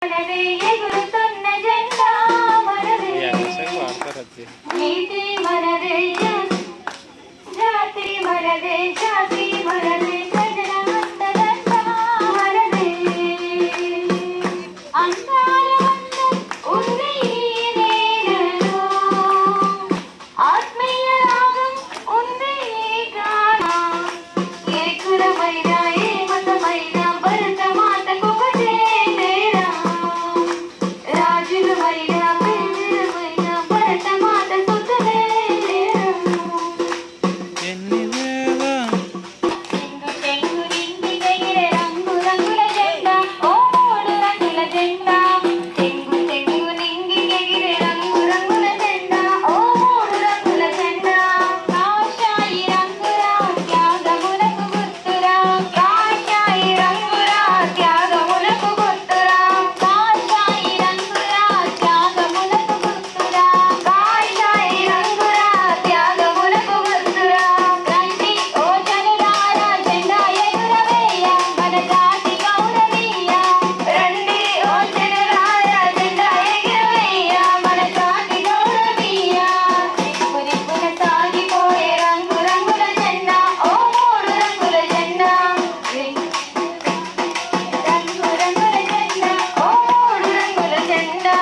మనదే ఎగురుతున్న జెండా మనదే వాడతారు అది నీతి మనదే జాతి మనదే జాతి మనదే ప్రజల అండదండ మనదే అందాల అందం ఉంది ఈ నేలలో ఆత్మీయ రాగం ఉంది ఈ గానం ఏ కులమైన ఏ మతమైన భరత మాతకొకటే తేడా రాజులమైన పెళ్ళమైన భరత మాత సుతులే ఎన్ని వేల చెంగు చెంగు నింగికెగిరే రంగు రంగుల జెండా ఓ మూడు రంగుల జెండా చెంగు చెంగు నింగికెగిరే రంగు రంగుల జెండా ఓ మూడు రంగుల జెండా కాషాయి రంగురా త్యాగములకు గుర్తురా కాషాయి రంగురా త్యాగములకు గుర్తురా కాషాయి రంగురా త్యాగములకు గుర్తురా కాషాయి రంగురా త్యాగములకు గుర్తురా రండి ఓ జనులారా జెండా ఎగురవేయ మన జాతి గౌరవీయ రండి ఓ జనులారా జెండా ఎగురవేయ మన జాతి గౌరవీయ రిప్పురిప్పున సాగిపోయే రంగు రంగుల జెండా ఓ మూడు రంగుల జెండా రంగు రంగుల జెండా ఓ మూడు రంగుల జెండా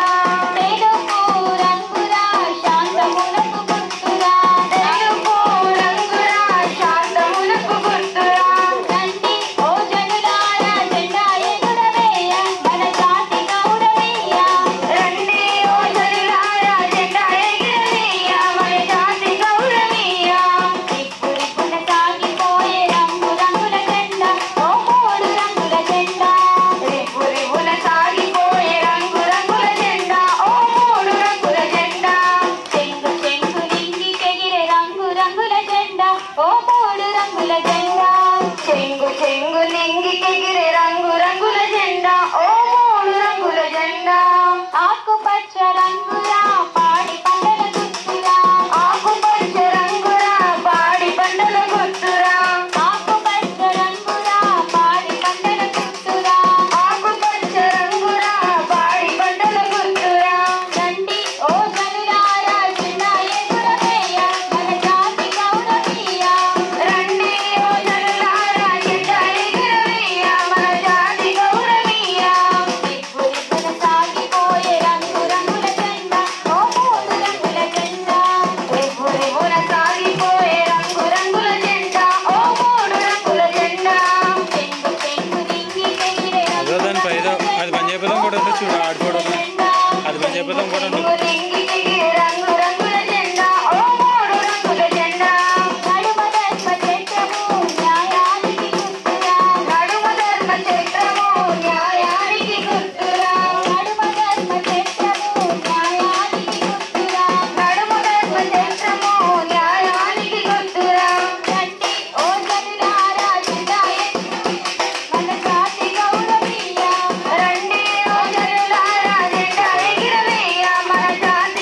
తెలుపు రంగురా శాంతమునకు గుర్తురా తెలుపు రంగురా శాంతమునకు గుర్తురా రండి ఓ జనులారా జెండా ఎగురవేయ మన జాతి గౌరవీయ రండి ఓ జనులారా జెండా ఎగురవేయ మన జాతి గౌరవీయ రిప్పురిప్పున సాగిపోయే రంగు రంగుల జెండా ఓ మూడు రంగుల జెండా రిప్పురిప్పున సాగిపోయే రంగు రంగుల జెండా ఓ మూడు రంగుల జెండా చెంగు చెంగు నింగి తెగిరే రంగు రంగుల జెండా ఓ మూడు రంగుల జెండా చెంగు చెంగు నింగి తెగిరే రంగు రంగుల జెండా ఓ మూడు రంగుల జెండా ఆకుపచ్చ రంగురా పాడి పంటల గుర్తురా ఆకుపచ్చ రంగురా పాడి పంటల గుర్తురా ఆకుపచ్చ రంగురా పాడి పంటల గుర్తురా ఆకుపచ్చ రంగురా పాడి పంటల గుర్తురా రండి ఓ జనులారా జెండా ఎగురవేయ మన జాతి గౌరవీయ రండి ఓ జనులారా జెండా ఎగురవేయ మన జాతి గౌరవీయ రిప్పు రిప్పున సాగిపోయే రంగు రంగుల జెండా ఓ మూడు రంగుల జెండా రిప్పు రిప్పున సాగిపోయే రంగు రంగుల జెండా ఓ మూడు రంగుల జెండా చెంగు చెంగు రింగి తెగిరే అదో దాని పైదో అది పని చెప్పదాం కూడా ఉంది చూడు ఆడుకోవడం అది పని చెప్పదాం కూడా ఉంది రింగి తెగిరే రంగు రంగుల జెండా ఓ మూడు రంగుల జెండా నడుమ ధర్మ చక్రము న్యాయానికి గుర్తురా నడుమ ధర్మ చక్రము న్యాయానికి గుర్తురా నడుమ ధర్మ చక్రము న్యాయానికి గుర్తురా నడుమ ధర్మ చక్రము న్యాయానికి గుర్తురా రండి ఓ జనులారా జెండా ఎత్తి మన జాతి గౌరవీయ రండి ఓ జనులారా జెండా ఎగిరవేయ మన జాతి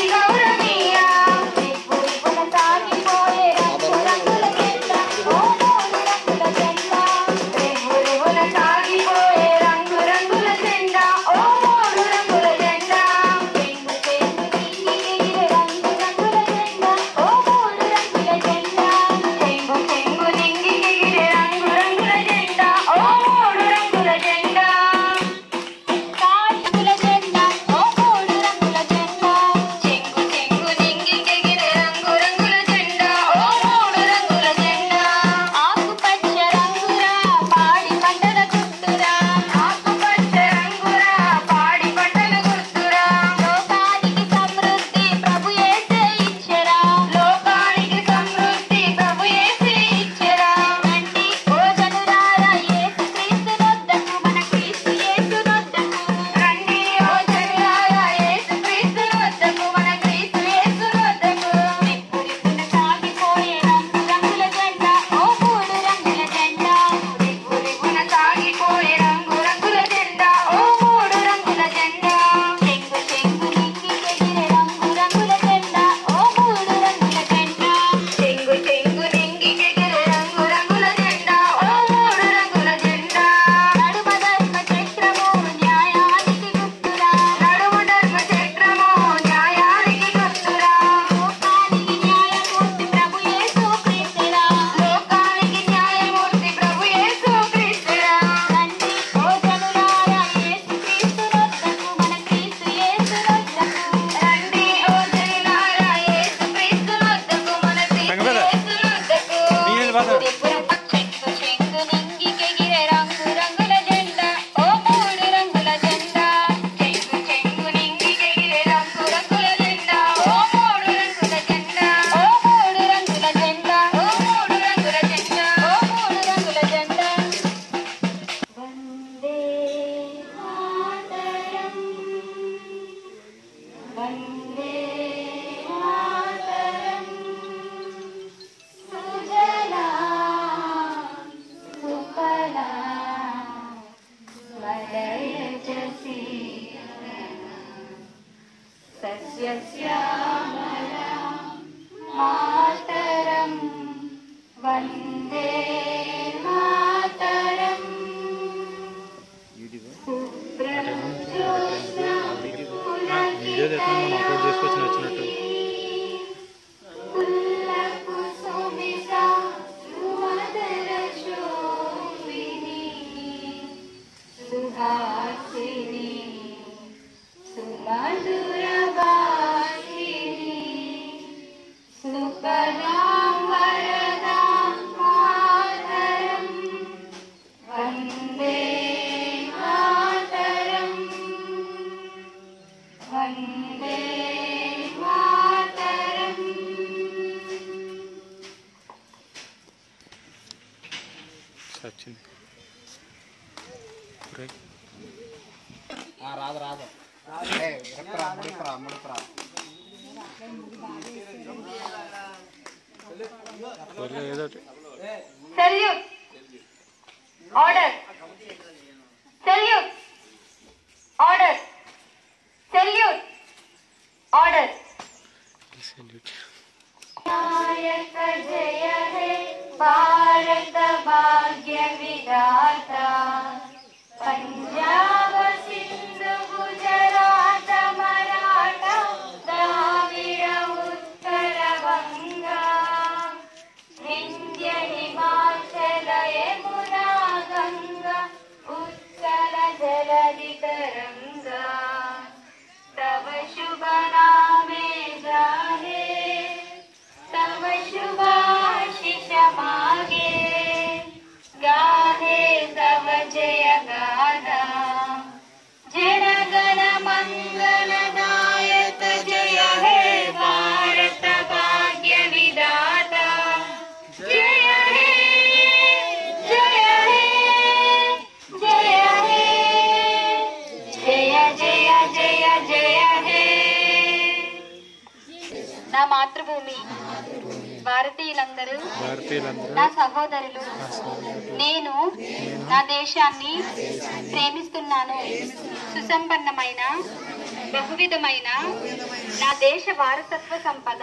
సస్యశ్యామలా మాతరం వందే మాతరం శుభ్రం జ్యోత్స్నా వీడియో తెస్తాను మనం అప్లోడ్ చేసుకొచ్చి నచ్చినట్టు పుల్లకుసుమిత సుమధుర శోభిని సుహాసిని సుమధుర వాసిని సుపదాం వరదాం మాతరం వందే మాతరం వందే మాతరం వచ్చింది రైట్. ఆ, రాదు రాదు ఏ, ముడిపురా ముడిపురా ముడిపురా త్వరగా ఏదో ఒకటి. Salute. Order. Salute. Order. Salute. Order. Salute. नायक जय हे भारत भाग्य विधाता पंजाब सिंधु गुजरात मराठा द्राविड उत्तर गंगा विंध्य हिमाचल यमुना गंगा उत्कल जलधि तरंगा तव शुभ नामे जाहे तव शुभाशिष मागे गाहे तव जय गाथा जन गण मंगल नायक जय हे भारत भाग्य विधाता जय हे जय हे जय हे जय जय जय जय हे నా మాతృభూమి భారతీయులందరూ భారతీయులందరూ నా సహోదరులు నేను నా దేశాన్ని ప్రేమిస్తున్నాను సుసంపన్నమైన బహువిధమైన నా దేశ వారసత్వ సంపద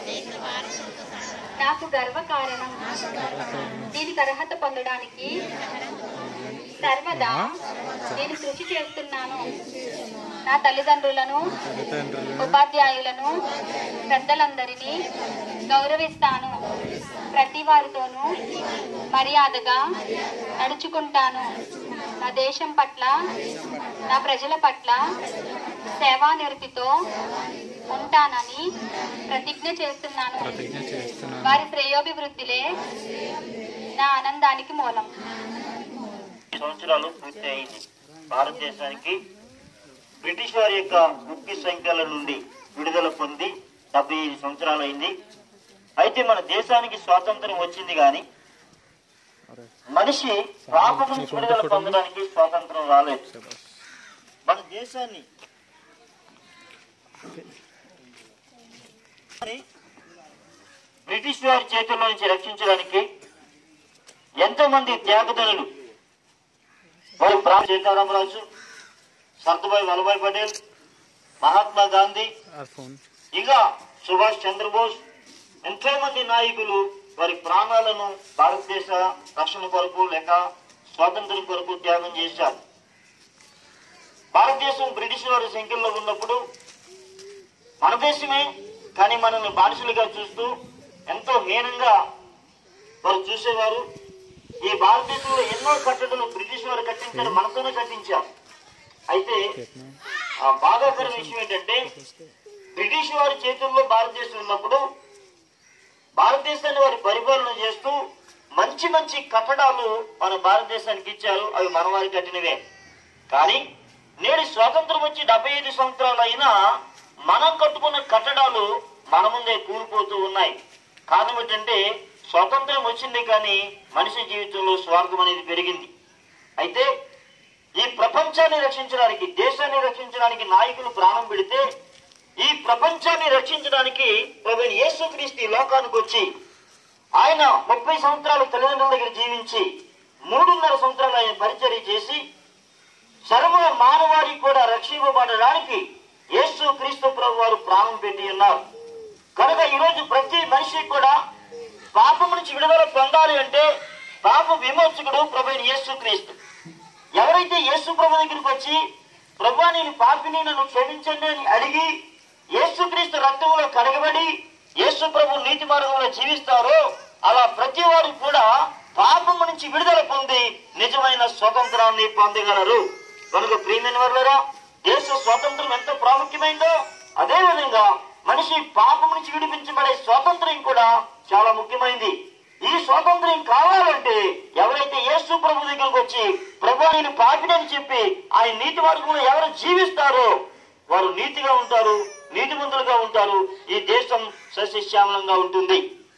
నాకు గర్వకారణం దీనికి అర్హత పొందడానికి సర్వదా నేను కృషి చేస్తున్నాను నా తల్లిదండ్రులను తల్లిదండ్రులు ఉపాధ్యాయులను పెద్దలందరినీ గౌరవిస్తాను ప్రతి వారితోనూ మర్యాదగా నడుచుకుంటాను నా దేశం పట్ల నా ప్రజల పట్ల సేవానిరతితో ఉంటానని ప్రతిజ్ఞ చేస్తున్నాను ప్రతిజ్ఞ చేస్తున్నాను వారి శ్రేయోభివృద్ధిలే నా ఆనందానికి మూలం సంవత్సరాలు పూర్తి అయింది భారతదేశానికి బ్రిటిష్ వారి యొక్క ముఖ్య సంఖ్యల నుండి విడుదల పొంది డెబ్బై ఐదు సంవత్సరాలు అయింది అయితే మన దేశానికి స్వాతంత్రం వచ్చింది కానీ మనిషి పాపం నుంచి విడుదల పొందడానికి స్వాతంత్రం రాలేదు మన దేశాన్ని బ్రిటిష్ వారి చేతుల్లో నుంచి రక్షించడానికి ఎంతో మంది త్యాగదనులు వారి ప్రాణ సీతారామరాజు సర్దాబాయ్ వల్లభాయ్ పటేల్ మహాత్మా గాంధీ ఆ ఫోన్ ఇంకా సుభాష్ చంద్రబోస్ ఎంతో మంది నాయకులు వారి ప్రాణాలను భారతదేశ రక్షణ కొరకు లేక స్వాతంత్రం కొరకు త్యాగం చేశారు భారతదేశం బ్రిటిష్ వారి సంఖ్యలో ఉన్నప్పుడు మన దేశమే కానీ మనల్ని బానిసలుగా చూస్తూ ఎంతో హీనంగా వారు చూసేవారు ఈ భారతదేశంలో ఎన్నో కట్టడలు బ్రిటిష్ వారు కట్టించారు మనతోనే కట్టించారు అయితే ఆ బాధాకర విషయం ఏంటంటే బ్రిటిష్ వారి చేతుల్లో భారతదేశం ఉన్నప్పుడు భారతదేశాన్ని వారి పరిపాలన చేస్తూ మంచి మంచి కట్టడాలు మన భారతదేశానికి ఇచ్చారు అవి మన వారి కట్టినవే కానీ నేడు స్వాతంత్రం వచ్చి డెబ్బై ఐదు సంవత్సరాలు అయినా మనం కట్టుకున్న కట్టడాలు మన ముందే కూలిపోతూ ఉన్నాయి కారణం ఏంటంటే స్వాతంత్రం వచ్చింది కానీ మనిషి జీవితంలో స్వార్థం అనేది పెరిగింది అయితే ఈ ప్రపంచాన్ని రక్షించడానికి దేశాన్ని రక్షించడానికి నాయకులు ప్రాణం పెడితే ఈ ప్రపంచాన్ని రక్షించడానికి ప్రభు యేసుక్రీస్తు ఈ లోకానికి వచ్చి ఆయన ముప్పై సంవత్సరాలు తల్లిదండ్రుల దగ్గర జీవించి మూడున్నర సంవత్సరాలు ఆయన పరిచర్య చేసి సర్వ మానవాళి కూడా రక్షింపబడడానికి యేసు క్రీస్తు ప్రభు వారు ప్రాణం పెట్టి ఉన్నారు కనుక ఈరోజు ప్రతి మనిషి కూడా పాపం నుంచి విడుదల పొందాలి అంటే పాప విమోచకుడు ప్రభు యేసు క్రీస్తు ఎవరైతే యేసు ప్రభు దగ్గరికి వచ్చి ప్రభు నేను పాపిని నన్ను క్షమించండి అని అడిగి యేసుక్రీస్తు రక్తంలో కడగబడి యేసు ప్రభు నీతి మార్గంలో జీవిస్తారో అలా ప్రతి వారు కూడా పాపము నుంచి విడుదల పొంది నిజమైన స్వతంత్రాన్ని పొందగలరు కనుక ప్రియమైన వర్లరా దేశ స్వాతంత్రం ఎంత ప్రాముఖ్యమైందో అదే విధంగా మనిషి పాపం నుంచి విడిపించబడే స్వాతంత్రం కూడా చాలా ముఖ్యమైనది ఈ స్వాతంత్రం కావాలంటే ఎవరైతే యేసు ప్రభు దగ్గరకు వచ్చి ప్రభు ఆయన పాపినని చెప్పి ఆయన నీతి మార్గంలో ఎవరు జీవిస్తారో వారు నీతిగా ఉంటారు నీతిమంతులుగా ఉంటారు ఈ దేశం సస్యశ్యామలంగా ఉంటుంది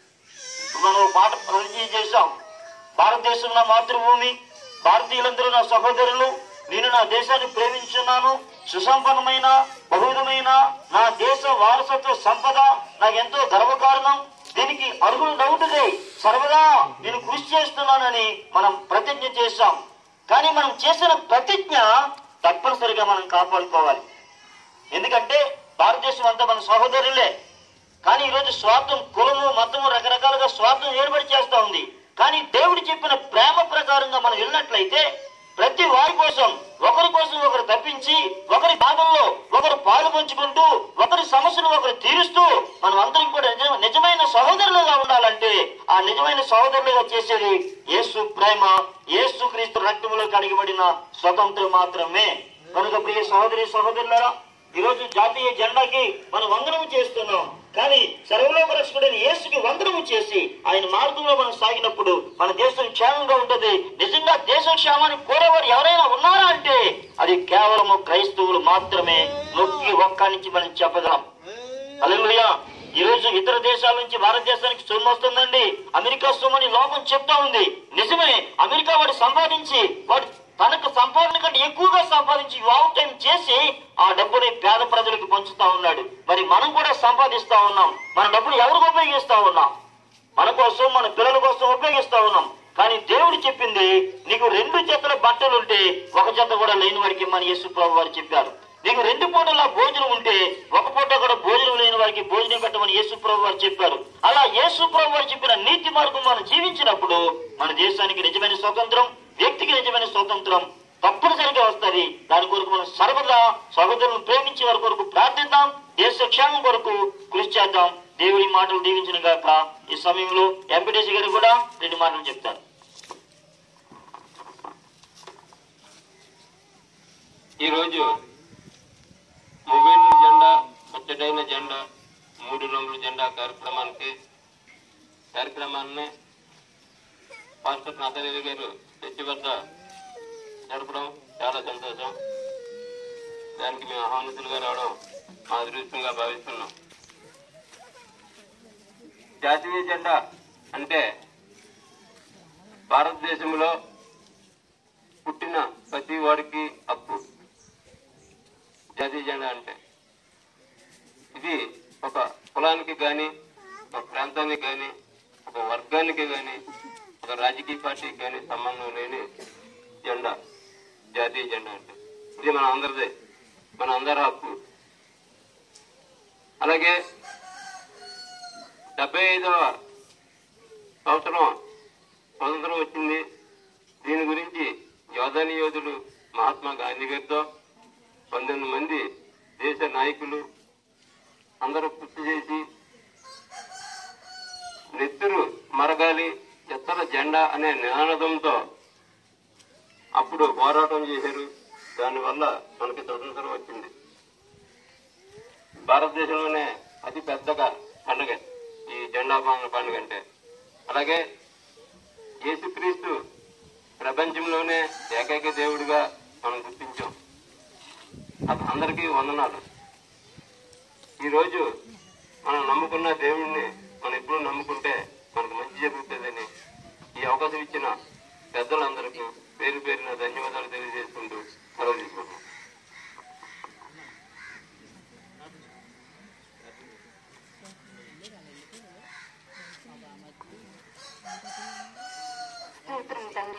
మనం ఒక పాట ప్రతిజ్ఞ చేశాం భారతదేశం నా మాతృభూమి భారతీయులందరూ నా సహోదరులు నేను నా దేశాన్ని ప్రేమించున్నాను సుసంపన్నమైన బహువిధమైన నా దేశ వారసత్వ సంపద నాకు ఎంతో గర్వకారణం దీనికి అరుగులు నవ్వుతుంది సర్వదా నేను కృషి చేస్తున్నానని మనం ప్రతిజ్ఞ చేశాం కానీ మనం చేసిన ప్రతిజ్ఞ తప్పనిసరిగా మనం కాపాడుకోవాలి ఎందుకంటే భారతదేశం అంతా మన సహోదరులే కానీ ఈరోజు స్వార్థం కులము మతము రకరకాలుగా స్వార్థం ఏర్పడి చేస్తా ఉంది కానీ దేవుడు చెప్పిన ప్రేమ ప్రకారంగా మనం వెళ్ళినట్లయితే ప్రతి వారి కోసం ఒకరి కోసం ఒకరు తప్పించి ఒకరి బాధల్లో ఒకరు పాలు పంచుకుంటూ ఒకరి సమస్యలు ఒకరు తీరుస్తూ మనం అందరం కూడా నిజ- నిజమైన సహోదరులుగా ఉండాలంటే ఆ నిజమైన సహోదరులుగా చేసేది యేసు ప్రేమ యేసు క్రీస్తు రక్తములో కడిగబడిన స్వతంత్రం మాత్రమే కనుక ప్రియ సహోదరి సహోదరులారా ఈ రోజు జాతీయ జెండాకి మనం వందనము చేస్తున్నాం కానీ సర్వలోక రక్షకుడైన యేసుకి వందనము చేసి ఆయన మార్గంలో మనం సాగినప్పుడు మన దేశం క్షేమంగా ఉంటది నిజంగా దేశ క్షేమాన్ని కోరేవారు ఎవరైనా ఉన్నారా అంటే అది కేవలము క్రైస్తవులు మాత్రమే నొక్కి ఒక్క నుంచి మనం చెప్పగలం అలెలుయా ఈ రోజు ఇతర దేశాల నుంచి భారతదేశానికి సొమ్ము వస్తుందండి అమెరికా సొమ్మని లోకం చెప్తా ఉంది నిజమే అమెరికా వాడు సంపాదించి వాడు తనకు సంపాదన కంటే ఎక్కువగా సంపాదించి వావ్ టైం చేసి ఆ డబ్బుని పేద ప్రజలకు పంచుతా ఉన్నాడు మరి మనం కూడా సంపాదిస్తా ఉన్నాం మన డబ్బులు ఎవరికి ఉపయోగిస్తా ఉన్నాం మన కోసం మన పిల్లల కోసం ఉపయోగిస్తా ఉన్నాం కానీ దేవుడు చెప్పింది నీకు రెండు జతల బట్టలు ఉంటే ఒక జత కూడా లేని వాడికి మన యేసు ప్రభు వారు చెప్పారు నీకు రెండు పూటల భోజనం ఉంటే ఒక పూట కూడా భోజనం లేని వారికి భోజనం పెట్టమని యేసు ప్రభు వారు చెప్పారు అలా యేసు ప్రభు వారు చెప్పిన నీతి మార్గం మనం జీవించినప్పుడు మన దేశానికి నిజమైన స్వాతంత్రం వ్యక్తికి నిజమైన స్వాతంత్రం తప్పనిసరిగా వస్తుంది దాని కొరకు మనం సర్వదా సహోదరులను ప్రేమించే వారి కొరకు ప్రార్థిద్దాం దేశ క్షేమం కొరకు కృషి చేద్దాం దేవుడి మాటలు దీవించిన గాక ఈ సమయంలో ఎంపీటీసీ గారు కూడా రెండు మాటలు చెప్తారు ఈరోజు మొబైల్ జెండా ముచ్చటైన జెండా మూడు రంగుల జెండా కార్యక్రమానికి కార్యక్రమాన్ని పాస్టర్ నతరేవి గారు చర్చి వద్ద జరపడం చాలా సంతోషం దానికి మేము ఆహ్వానితులుగా రావడం మా అదృష్టంగా భావిస్తున్నాం జాతీయ జెండా అంటే భారతదేశంలో పుట్టిన ప్రతి వాడికి హక్కు జాతీయ జెండా అంటే ఇది ఒక కులానికి కానీ ఒక ప్రాంతానికి కానీ ఒక వర్గానికి కానీ ఒక రాజకీయ పార్టీకి కానీ సంబంధం లేని జెండా జాతీయ జెండా అంటే ఇది మన అందరిదే మన అందరి హక్కు అలాగే డెబ్బై ఐదవ సంవత్సరం స్వతంత్రం వచ్చింది దీని గురించి యోధని యోధుడు మహాత్మా గాంధీ గారితో పంతొమ్మిది మంది దేశ నాయకులు అందరూ కృషి చేసి నెత్తురు మరగాలి ఎత్తర జెండా అనే నినాదంతో అప్పుడు పోరాటం చేశారు దానివల్ల మనకి స్వతంత్రం వచ్చింది భారతదేశంలోనే అతి పెద్దగా పండుగ ఈ జెండా పండుగ పండుగ అంటే అలాగే యేసుక్రీస్తు ప్రపంచంలోనే ఏకైక దేవుడిగా మనం గుర్తించాం అది అందరికీ వందనాలు ఈరోజు మనం నమ్ముకున్న దేవుడిని మనం ఎప్పుడు నమ్ముకుంటే మనకు మంచి జరుగుతుందని ఈ అవకాశం ఇచ్చిన పెద్దలందరికీ పేరు పేరున ధన్యవాదాలు తెలియజేసుకుంటూ సెలవు తీసుకుంటాం స్తోత్రం తండ్రి పరిశుద్ధ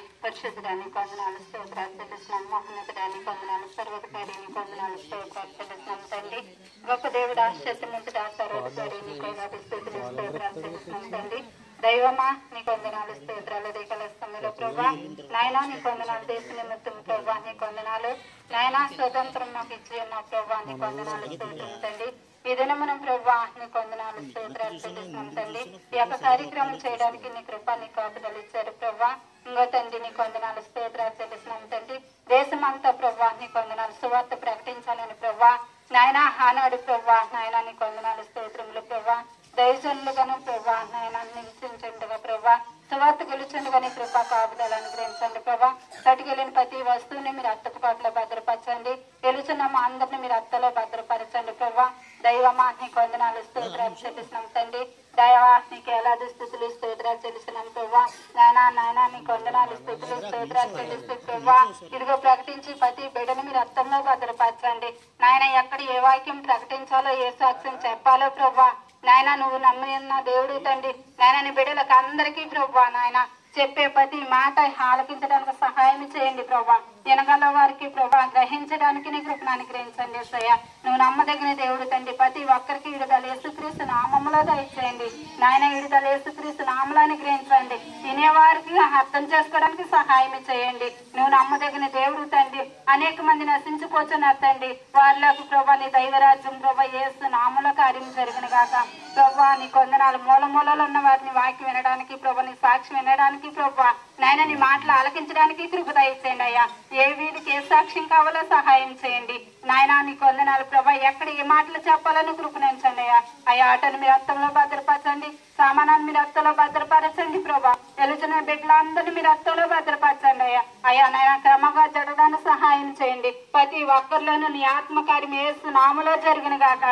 పరిశుద్ధుడాన్ని కొందనాలు స్తోత్రాలు చెల్లిస్తున్నాం మహోన్నతుడాన్ని కొందనాలు సర్వధికారిని కొందనాలు స్తోత్రాలు చెల్లిస్తున్నాం తండ్రి గొప్ప దేవుడు ఆశ్చర్యమంతుడా సర్వధికారి నీకు వేలాది స్థుతులు స్తోత్రాలు చెల్లిస్తున్నాం తండ్రి దైవమా నీ కొందనాలు స్తోత్రాలు రేఖల స్తమ్మిలో ప్రభా నాయన నీ కొందనాలు దేశ నిమిత్తం ప్రభా నీ కొందనాలు నాయన స్వతంత్రం మాకు ఇచ్చి ఉన్న ప్రభా నీ కొందనాలు స్తోత్రం తండ్రి ఈ దినమున ప్రభా నీ కొందనాలు స్తోత్రాలు చెల్లిస్తున్నాం తండ్రి ఈ యొక్క కార్యక్రమం చేయడానికి నీ కృప నీ కాపుదలు ఇచ్చారు ప్రభా ఇంకో తండ్రి నీ కొందనాలు స్తోత్రాలు చెల్లిస్తున్నాం తండ్రి దేశమంతా ప్రభా నీ కొందనాలు సువార్త ప్రకటించాలని ప్రభా నాయన ఆనాడు ప్రభా నాయన నీ కొందనాలు స్తోత్రములు ప్రభా దయజనులుగాను ప్రభా నాయన నివసించండుగా ప్రభా సువార్త గెలుచుండగా నీ కృపా కాపుదలు అనుగ్రహించండి ప్రభా తటికెళ్ళిన ప్రతి వస్తువుని మీరు అత్తకు పాటలో భద్రపరచండి గెలుచున్న మా అందరిని మీరు అత్తలో భద్రపరచండి ప్రభా దైవమా నీ కొందనాలు స్తోత్రాలు చెల్లిస్తున్నాం తండ్రి దైవా నీకు ఎలాది స్థుతులు స్తోత్రాలు చెల్లిస్తున్నాం ప్రభా నాయనా నాయనా నీ కొందనాలు స్థుతులు స్తోత్రాలు చెల్లిస్తూ ప్రభా ఇదిగో ప్రకటించి ప్రతి బిడ్డను మీరు అర్థంలో భద్రపరచండి నాయన ఎక్కడ ఏ వాక్యం ప్రకటించాలో ఏ సాక్ష్యం చెప్పాలో ప్రభా నాయన నువ్వు నమ్మి ఉన్న దేవుడు తండ్రి నాయన నీ బిడ్డలకు అందరికీ ప్రభా నాయన చెప్పే ప్రతి మాట ఆలకించడానికి సహాయం చేయండి ప్రభా వినగల వారికి ప్రభా గ్రహించడానికి నీ కృపను అనుగ్రహించండి సయ్య నువ్వు నమ్మదగిన దేవుడు తండ్రి ప్రతి ఒక్కరికి విడుదల యేసుక్రీస్తు నామములో దయచేయండి నాయన విడుదల యేసుక్రీస్తు నామలో అనుగ్రహించండి వినేవారికి అర్థం చేసుకోవడానికి సహాయం చేయండి నువ్వు నమ్మదగిన దేవుడు తండ్రి అనేక మంది నశించిపోతున్న తండ్రి వాళ్ళకు ప్రభా నీ దైవరాజ్యం ప్రభా యేసు నామల కార్యం జరిగిన గాక ప్రభా నీ కొందనాలు మూల మూలలో ఉన్న వారిని వాక్యం వినడానికి ప్రభా నీ సాక్షి వినడానికి ప్రభా నాయన నీ మాటలు ఆలకించడానికి కృప దయచేయండి అయ్యా ఏ వీధికి ఏ సాక్ష్యం కావాలో సహాయం చేయండి నాయన నీ కొందనాలు ప్రభా ఎక్కడ ఏ మాటలు చెప్పాలని కృపణించండి అయ్యా అయ్యా ఆటను మీ రక్తంలో భద్రపరచండి సామానాన్ని మీ రక్తంలో భద్రపరచండి ప్రభా తెలుచున్న బిడ్డలందరినీ మీ రక్తంలో భద్రపరచండి అయ్యా అయ్యా నాయన క్రమంగా జరగడానికి సహాయం చేయండి ప్రతి ఒక్కరిలోనూ నీ ఆత్మకార్యం వేసు నామలో జరిగిన గాక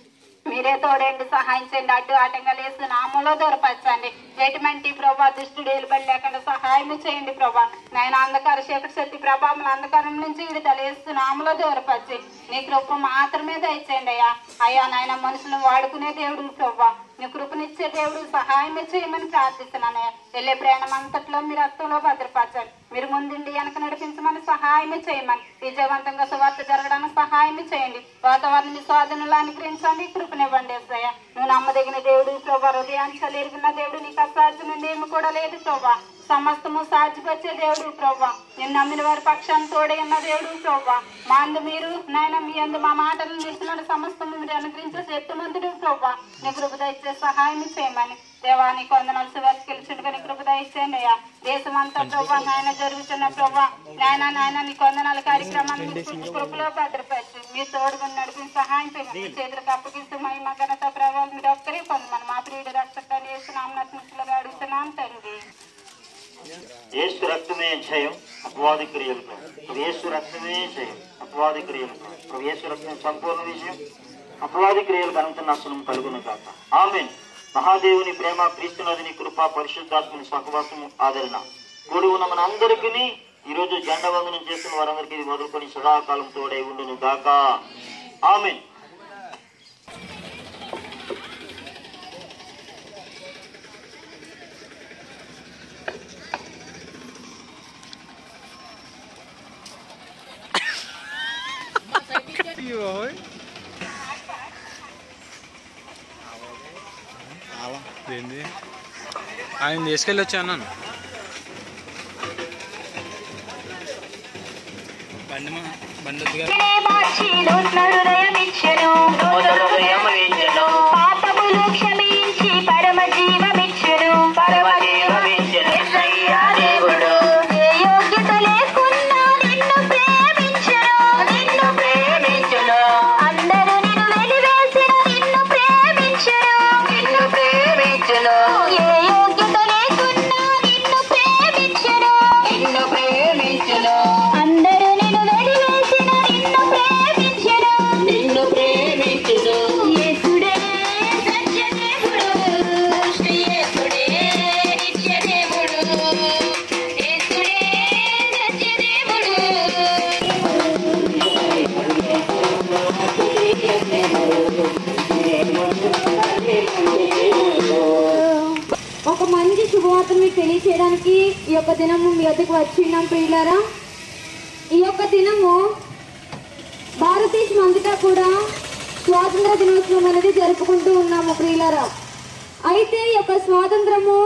మీరే తోడండి సహాయం చేయండి అడ్డు ఆటంగా లేసి నామంలో దూరపరచండి ఎటువంటి ప్రభా దుష్టుడు ఏలుబడి లేకుండా సహాయం చేయండి ప్రభా నాయన అంధకార శేఖర శక్తి ప్రభావం అంధకారం నుంచి విడుదల వేస్తూ నామంలో దూరపరిచి నీ కృప మాత్రమే దయచేయండి అయ్యా అయ్యా నాయన మనుషులను వాడుకునే దేవుడు ప్రభా నీ కృపనిచ్చే దేవుడు సహాయం చేయమని ప్రార్థిస్తున్నాను వెళ్ళే ప్రయాణం అంతట్లో మీరు రక్తంలో భద్రపరచండి మీరు ముందుండి వెనక నడిపించమని సహాయం చేయమని విజయవంతంగా సువార్త జరగడానికి సహాయం చేయండి వాతావరణం మీ స్వాధీనంలో అనుగ్రహించండి కృపనివ్వండి ఎస్ఐ నువ్వు నమ్మదగిన దేవుడు ప్రభా హృదయాన్ని చలిరిగిన దేవుడు నీకు అసాధ్యమైంది ఏమి కూడా లేదు ప్రభా సమస్తము సాధ్యపరిచే దేవుడు ప్రభా నేను నమ్మిన వారి పక్షాన్ని తోడే ఉన్న దేవుడు ప్రభా మా అందు మీరు నాయన మీ అందు మా మాటలు నిలిచిన సమస్తము మీరు అనుగ్రహించే శక్తిమంతుడు ప్రభా నీ కృప ఇచ్చే సహాయం చేయమని దేవాని కొందనాలు శివారికి గెలిచిండుగా నీ కృప ఇచ్చేయండి అయ్యా దేశమంతా ప్రభా నాయన జరుగుతున్న ప్రభా నాయన నాయన నీ కొందనాల కార్యక్రమాన్ని మీ చుట్టూ కృపలో భద్రపరిచి మీ తోడుగా నడిపి సహాయం చేయండి మీ చేతులకు అప్పగిస్తూ మహిమ ఘనత ప్రభావం మీరు ఒక్కరే పొందమని మా ప్రియుడు రక్షకుడు వేస్తున్నాం నచ్చిన అడుగుతున్నాం తండ్రి యేసు రక్తమే జయం అపవాది క్రియలకు ప్రభు యేసు రక్తమే జయం అపవాది క్రియలకు ప్రభు యేసు రక్తం సంపూర్ణ విజయం అపవాది క్రియలకు అనంత నాశనం కలుగును కాక ఆమెన్ మహాదేవుని ప్రేమ క్రీస్తునదిని కృప పరిశుద్ధాత్మని సహవాసము ఆదరణ కూడి ఉన్న మన అందరికీ ఈరోజు జెండా వందనం చేస్తున్న వారందరికీ ఇది మొదలుకొని సదాకాలం తోడై ఉండును గాక ఆమెన్ ఏంది ఆయన తీసుకెళ్ళి వచ్చా అన్నాను బండి మా బండి వద్దు కదా. మార్చి నూతన హృదయమిచ్చెను పాపములు క్షమించి పరమ జీవమిచ్చెను పరమ జీవమిచ్చెను ఏ యోగ్యత లేకున్నా నిన్ను ప్రేమించెను నిన్ను ప్రేమించెను అందరూ నిన్ను వెలివేసిన నిన్ను ప్రేమించెను నిన్ను ప్రేమించెను ఏ యోగ్యత లేకున్నా నిన్ను ప్రేమించెను నిన్ను ప్రేమించెను అందరూ నిన్ను వెలివేసిన నిన్ను ప్రేమించెను సువార్తను మీకు తెలియచేయడానికి ఈ యొక్క దినము మీ వద్దకు వచ్చిన్నాం ప్రియులారా ఈ యొక్క దినము భారతదేశం అంతటా కూడా స్వాతంత్ర దినోత్సవం అనేది జరుపుకుంటూ ఉన్నాము ప్రియులారా అయితే ఈ యొక్క స్వాతంత్రము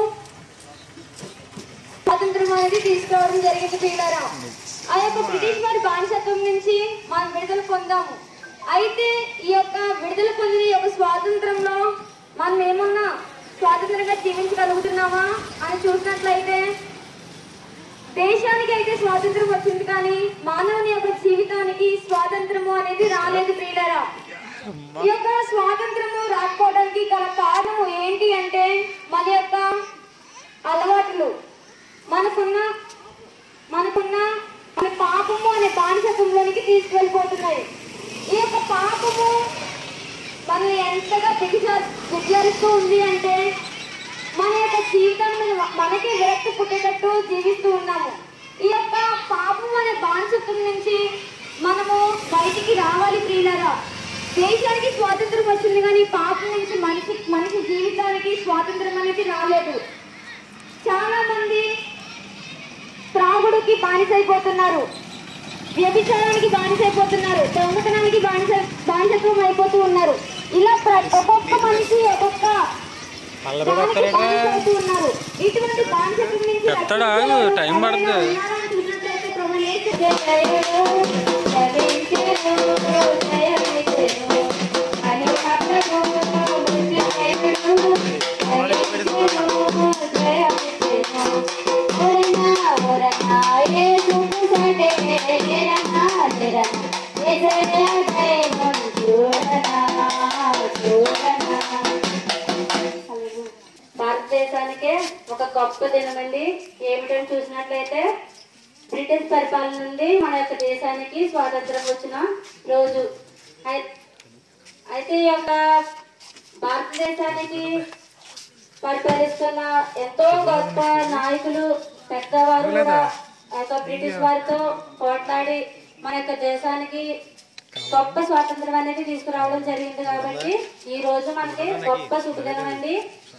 స్వాతంత్రం అనేది తీసుకురావడం జరిగింది ప్రియులారా ఆ యొక్క బ్రిటిష్ వారి బానిసత్వం నుంచి మనం విడుదల పొందాము అయితే ఈ యొక్క విడుదల పొందిన ఈ యొక్క స్వాతంత్రంలో మనం ఏమన్నా స్వాతంత్రంగా జీవించగలుగుతున్నామా అని చూసినట్లయితే దేశానికి అయితే స్వాతంత్రం వచ్చింది కానీ మానవుని యొక్క జీవితానికి స్వాతంత్రము అనేది రాలేదు ప్రియులరా ఈ యొక్క స్వాతంత్రము రాకపోవడానికి గల కారణము ఏంటి అంటే మన యొక్క అలవాట్లు మనకున్న మనకున్న మన పాపము అనే బానిసత్వంలోనికి తీసుకెళ్ళిపోతున్నాయి ఈ యొక్క పాపము మనల్ని ఎంతగా దిగజారు దిగజారుస్తూ ఉంది అంటే మన యొక్క జీవితం మీద మనకే విరక్తి పుట్టేటట్టు జీవిస్తూ ఉన్నాము ఈ యొక్క పాపం అనే బానిసత్వం నుంచి మనము బయటికి రావాలి ప్రియులరా దేశానికి స్వాతంత్రం వచ్చింది కానీ పాపం నుంచి మనిషి మనిషి జీవితానికి స్వాతంత్రం అనేది రాలేదు చాలా మంది త్రాగుడుకి బానిసైపోతున్నారు వ్యభిచారానికి బానిసైపోతున్నారు దొంగతనానికి బానిస బానిసత్వం అయిపోతూ ఉన్నారు ఇలా ప్ర- ఒక్కొక్క మనిషి ఒక్కొక్క అల్లరి దానికి కొడతారట బానిసైపోతూ ఉన్నారు ఇటువంటి బానిసత్వం నుంచి చెప్తాడా? ఆగు, టైం పడుతుంది. ఉన్నారా అని చూసినట్లయితే ప్రభు యేసు జయము, జయించెను, జయమిచ్చెను. అని అర్థము, జయము, జయించెను, జయమిచ్చెను. ఒరనా, ఒరనా, యేసు పుసడే, ఎరనా, ఎరనా, ఎసరే జయము, చూడనా, చూడనా. భారతదేశానికే ఒక గొప్ప దినమండి ఏమిటని చూసినట్లయితే బ్రిటిష్ పరిపాలన నుండి మన యొక్క దేశానికి స్వాతంత్రం వచ్చిన రోజు అయి- అయితే ఈ యొక్క భారతదేశానికి పరిపాలిస్తున్న ఎంతో గొప్ప నాయకులు పెద్దవారు కూడా ఆ యొక్క బ్రిటిష్ వారితో పోట్లాడి మన యొక్క దేశానికి గొప్ప స్వాతంత్రం అనేది తీసుకురావడం జరిగింది కాబట్టి ఈ రోజు మనకి గొప్ప శుభదినం అండి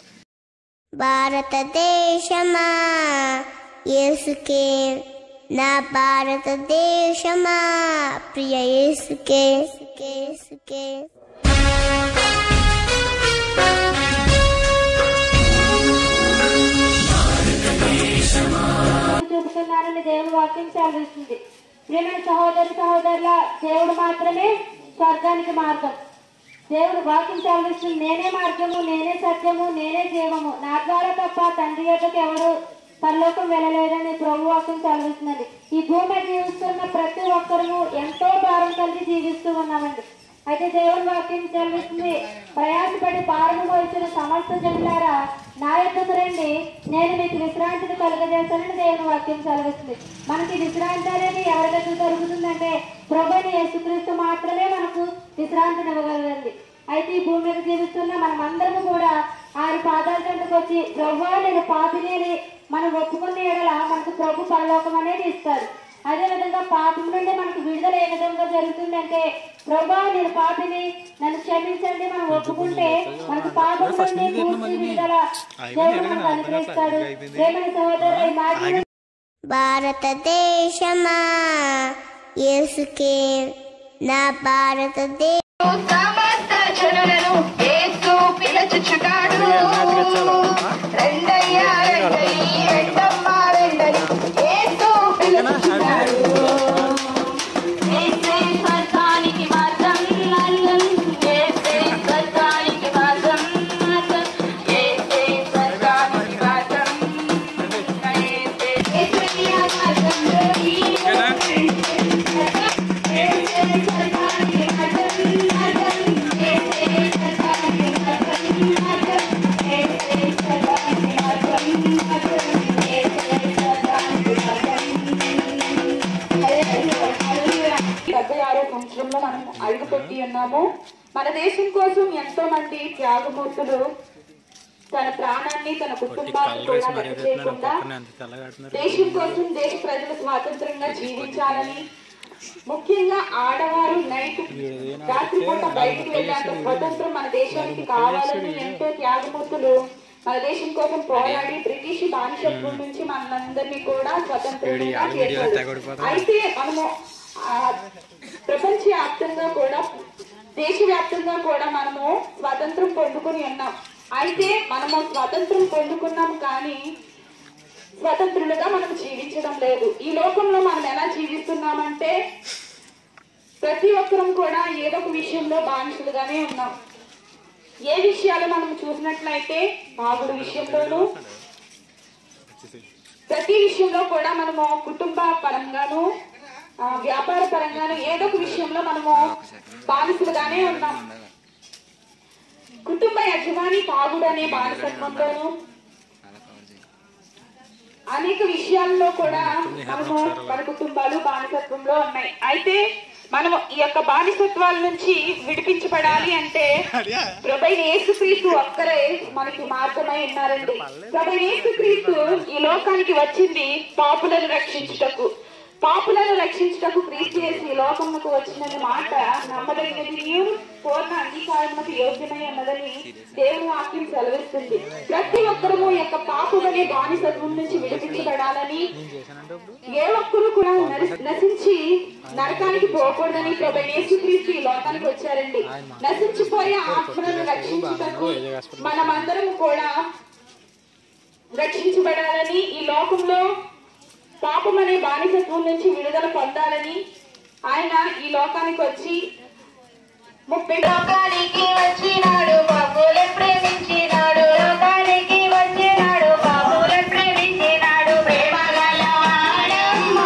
భారతదేశమా యేసుకే నా భారతదేశమా ప్రియ యేసుకే యేసుకే యేసుకే చూపుతున్నానని దేవుని వాక్యం సెలవిస్తుంది ప్రియమైన సహోదరి సహోదరుల దేవుడు మాత్రమే స్వర్గానికి మార్గం దేవుడు వాక్యం సెలవిస్తుంది నేనే మార్గము నేనే సత్యము నేనే జీవము నా ద్వారా తప్ప తండ్రి యొక్కకు ఎవరు పరలోకం వెళ్ళలేరని ప్రభు వాక్యం సెలవిస్తున్నది ఈ భూమి మీద జీవిస్తున్న ప్రతి ఒక్కరము ఎంతో భారం కలిగి జీవిస్తూ ఉన్నామండి అయితే దేవుని వాక్యం సెలవిస్తుంది ప్రయాసపడి భారము వచ్చిన సమస్త జనులారా నా యొక్కకు రండి నేను మీకు విశ్రాంతిని కలుగజేస్తానని దేవుని వాక్యం సెలవిస్తుంది మనకి విశ్రాంతి అనేది ఎవరి దగ్గర దొరుకుతుందంటే ప్రభుని యేసుక్రీస్తు మాత్రమే మనకు విశ్రాంతిని ఇవ్వగలదండి అయితే ఈ భూమి మీద జీవిస్తున్న మనం అందరము కూడా ఆయన పాదాల చెంతకు వచ్చి ప్రభు నేను పాపిని అని మనం ఒప్పుకున్న ఎడల మనకు ప్రభు పరలోకం అనేది ఇస్తారు అదే విధంగా పాపం నుండి మనకు విడుదల ఏ విధంగా జరుగుతుందంటే ప్రభా నేను పాపిని నన్ను క్షమించండి మనం ఒప్పుకుంటే మనకు పాపం నుండి పూర్తి విడుదల దేవుడు మనకు అనుగ్రహిస్తాడు ప్రేమని సహోదరులు ఈ మాటలు భారతదేశమా యేసుకే నా భారతదేశ సమస్త జనులను యేసు పిలుచుచున్నాడు రెండయ్యా రెండని రెండమ్మ రెండని యేసు పిలుచుచున్నాడు ఏసే స్వర్గానికి మార్గం మార్గం ఏసే స్వర్గానికి మార్గం మార్గం ఏసే స్వర్గానికి మార్గం ఏసే ఏసయ్య మార్గంలో ఈ ఏసే స్వర్గానికి మార్గం మార్గం ఏసే స్వర్గానికి మార్గం మార్గం ఏసే స్వర్గానికి మార్గం మార్గం ఏసే స్వర్గానికి డెబ్బై ఆరో సంవత్సరంలో మనం అడుగుపెట్టి ఉన్నాము మన దేశం కోసం ఎంతో మంది త్యాగమూర్తులు తన ప్రాణాన్ని తన కుటుంబాన్ని కూడా లెక్క చేయకుండా దేశం కోసం దేశ ప్రజలు స్వాతంత్రంగా జీవించాలని ముఖ్యంగా ఆడవారు నైట్ రాత్రిపూట బయటికి వెళ్ళేంత స్వతంత్రం మన దేశానికి కావాలని ఎంతో త్యాగమూర్తులు మన దేశం కోసం పోరాడి బ్రిటిష్ బానిసత్వం నుంచి మనందరినీ కూడా స్వతంత్రంగా చేశారు అయితే మనము ఆ, ప్రపంచవ్యాప్తంగా కూడా దేశవ్యాప్తంగా కూడా మనము స్వాతంత్రం పొందుకొని ఉన్నాం అయితే మనము స్వాతంత్రం పొందుకున్నాం కానీ స్వతంత్రులుగా మనం జీవించడం లేదు ఈ లోకంలో మనం ఎలా జీవిస్తున్నామంటే ప్రతి ఒక్కరం కూడా ఏదో ఒక విషయంలో బానిసలుగానే ఉన్నాం ఏ విషయాలు మనం చూసినట్లయితే బాగుడు విషయంలోనూ ప్రతి విషయంలో కూడా మనము కుటుంబ పరంగాను ఆ, వ్యాపార పరంగాను ఏదో ఒక విషయంలో మనము బానిసలుగానే ఉన్నాం కుటుంబ యజమాని తాగుడు అనే బానిసత్వంలోను అనేక విషయాల్లో కూడా మనము మన కుటుంబాలు బానిసత్వంలో ఉన్నాయి అయితే మనము ఈ యొక్క బానిసత్వాల నుంచి విడిపించబడాలి అంటే ప్రభైన యేసుక్రీస్తు ఒక్కరే మనకి మార్గమై ఉన్నారండి ప్రభైన యేసుక్రీస్తు ఈ లోకానికి వచ్చింది పాపులను రక్షించుటకు పాపులను రక్షించుటకు క్రీస్తు యేసు ఈ లోకమునకు వచ్చిన మాట నమ్మదగినది పూర్ణ అంగీకారమునకు యోగ్యమై ఉన్నదని దేవుని వాక్యం సెలవిస్తుంది ప్రతి ఒక్కరము ఈ యొక్క పాపులనే బానిసత్వం నుంచి విడిపించబడాలని ఏ ఒక్కరు కూడా నరి- నశించి నరకానికి పోకూడదని ప్రభు యేసుక్రీస్తు ఈ లోకానికి వచ్చారండి నశించిపోయే ఆత్మలను రక్షించుటకు మనమందరం కూడా రక్షించబడాలని ఈ లోకంలో పాపం అనే బానిసత్వం నుంచి విడుదల పొందాలని ఆయన ఈ లోకానికి వచ్చి ముప్పై లోకానికి వచ్చినాడు బాబులను ప్రేమించినాడు లోకానికి వచ్చినాడు బాబులను ప్రేమించినాడు ప్రేమ గలవాడమ్మో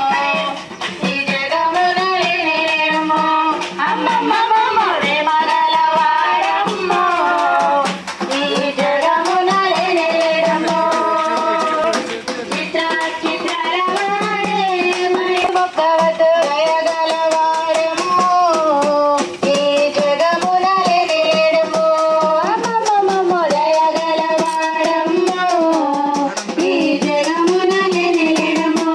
ఈ జగమున లేనేమో అమ్మమ్మమ్మ ప్రేమ గలవాడమ్మో ఈ జగమున లేనేమో చిత్ర చిత్రలవాడే మరి మొక్కవతో దయగలవాడమ్మో ఈ జగమున లేడము అమ్మమ్మమ్మ దయగలవాడమ్మో ఈ జగమున లేడము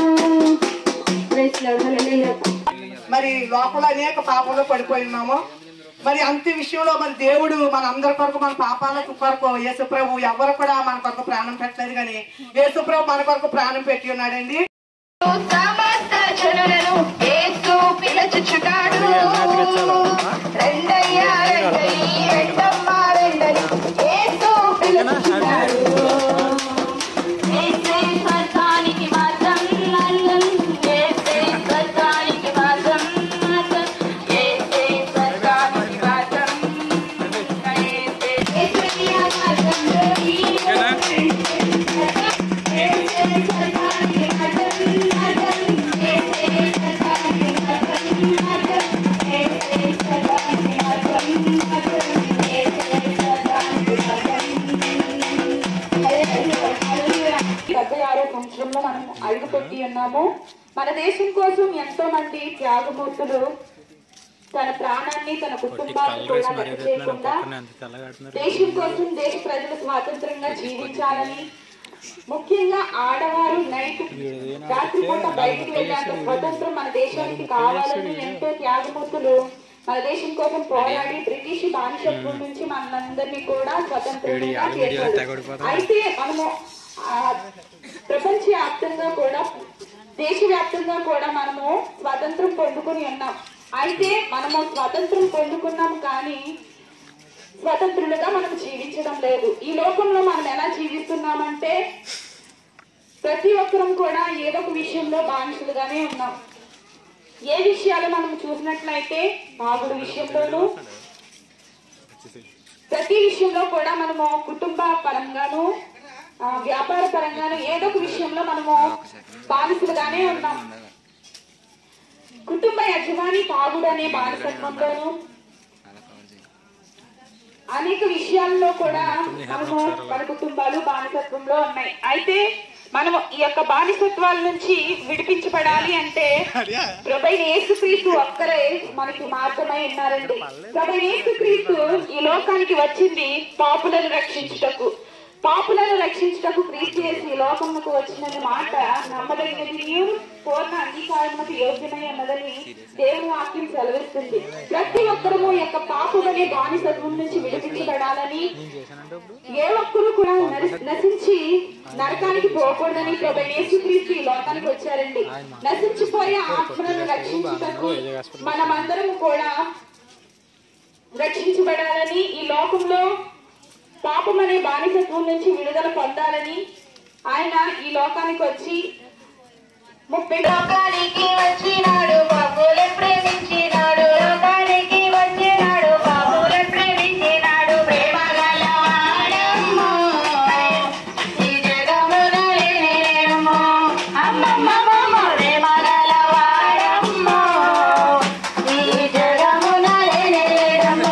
ప్రైజ్ లార్డ్ హల్లెలూయా మరి లోపల అనేక పాపంలో పడిపోయి ఉన్నాము మరి అంత్య విషయంలో మరి దేవుడు మన అందరి కొరకు మన పాపాలకు కొరకు యేసుప్రభు ఎవరు కూడా మన కొరకు ప్రాణం పెట్టలేదు కానీ యేసుప్రభు మన కొరకు ప్రాణం పెట్టి ఉన్నాడండి సమస్త జనులను యేసు పిలుచుచున్నాడు రెండయ్యా రెండని రెండమ్మ రెండని యేసు పిలుచుచున్నాడు యేసే స్వర్గానికి మార్గం మార్గం యేసే స్వర్గానికి మార్గం మార్గం యేసే స్వర్గానికి మార్గం యేసే యేసయ్య మార్గంలో ఈ డెబ్బై ఆరో సంవత్సరంలో మనం అడుగు పెట్టి ఉన్నాము మన దేశం కోసం ఎంతో మంది త్యాగమూర్తులు తన ప్రాణాన్ని తన కుటుంబాన్ని కూడా లెక్క చేయకుండా దేశం కోసం దేశ ప్రజలు స్వాతంత్రంగా జీవించాలని ముఖ్యంగా ఆడవారు నైట్ రాత్రిపూట బయటికి వెళ్ళేంత స్వతంత్రం మన దేశానికి కావాలని ఎంతో త్యాగమూర్తులు మన దేశం కోసం పోరాడి బ్రిటిష్ బానిసత్వం నుంచి మనందరినీ కూడా స్వతంత్రంగా చేశారు అయితే మనము ఆ, ప్రపంచవ్యాప్తంగా కూడా దేశవ్యాప్తంగా కూడా మనము స్వాతంత్రం పొందుకొని ఉన్నాం అయితే మనము స్వాతంత్రం పొందుకున్నాం కానీ స్వతంత్రులుగా మనం జీవించడం లేదు ఈ లోకంలో మనం ఎలా జీవిస్తున్నామంటే ప్రతి ఒక్కరం కూడా ఏదో ఒక విషయంలో బానిసలుగానే ఉన్నాం ఏ విషయాలు మనం చూసినట్లయితే బాగుడు విషయంలోనూ ప్రతి విషయంలో కూడా మనము కుటుంబ పరంగాను ఆ, వ్యాపార పరంగాను ఏదో ఒక విషయంలో మనము బానిసలుగానే ఉన్నాం కుటుంబ యజమాని తాగుడు అనే బానిసత్వంలోను అనేక విషయాల్లో కూడా మనము మన కుటుంబాలు బానిసత్వంలో ఉన్నాయి అయితే మనము ఈ యొక్క బానిసత్వాల నుంచి విడిపించబడాలి అంటే ప్రభైన యేసుక్రీస్తు ఒక్కరే మనకి మార్గమై ఉన్నారండి ప్రభైన యేసుక్రీస్తు ఈ లోకానికి వచ్చింది పాపులను రక్షించుటకు పాపులను రక్షించుటకు క్రీస్తు యేసు ఈ లోకమునకు వచ్చిన మాట నమ్మదగినది పూర్ణ అంగీకారములకు యోగ్యమై ఉన్నదని దేవుని వాక్యం సెలవిస్తుంది ప్రతి ఒక్కరూ ఈ యొక్క పాపమనే బానిసత్వం నుంచి విడిపించబడాలని ఏ ఒక్కరు కూడా నరి- నశించి నరకానికి పోకూడదని ప్రభు యేసుక్రీస్తు ఈ లోకానికి వచ్చారండి నశించిపోయే ఆత్మలను రక్షించుటకు మనమందరం కూడా రక్షించబడాలని ఈ లోకంలో పాపం అనే బానిసత్వం నుంచి విడుదల పొందాలని ఆయన ఈ లోకానికి వచ్చి ముప్పై లోకానికి వచ్చినాడు బాబులే ప్రేమించినాడు లోకానికి వచ్చినాడు బాబులే ప్రేమించినాడు ప్రేమ గలవాడమ్మో ఈ జగమున లేనేమో అమ్మమ్మమ్మ ప్రేమ గలవాడమ్మో ఈ జగమున లేనేమో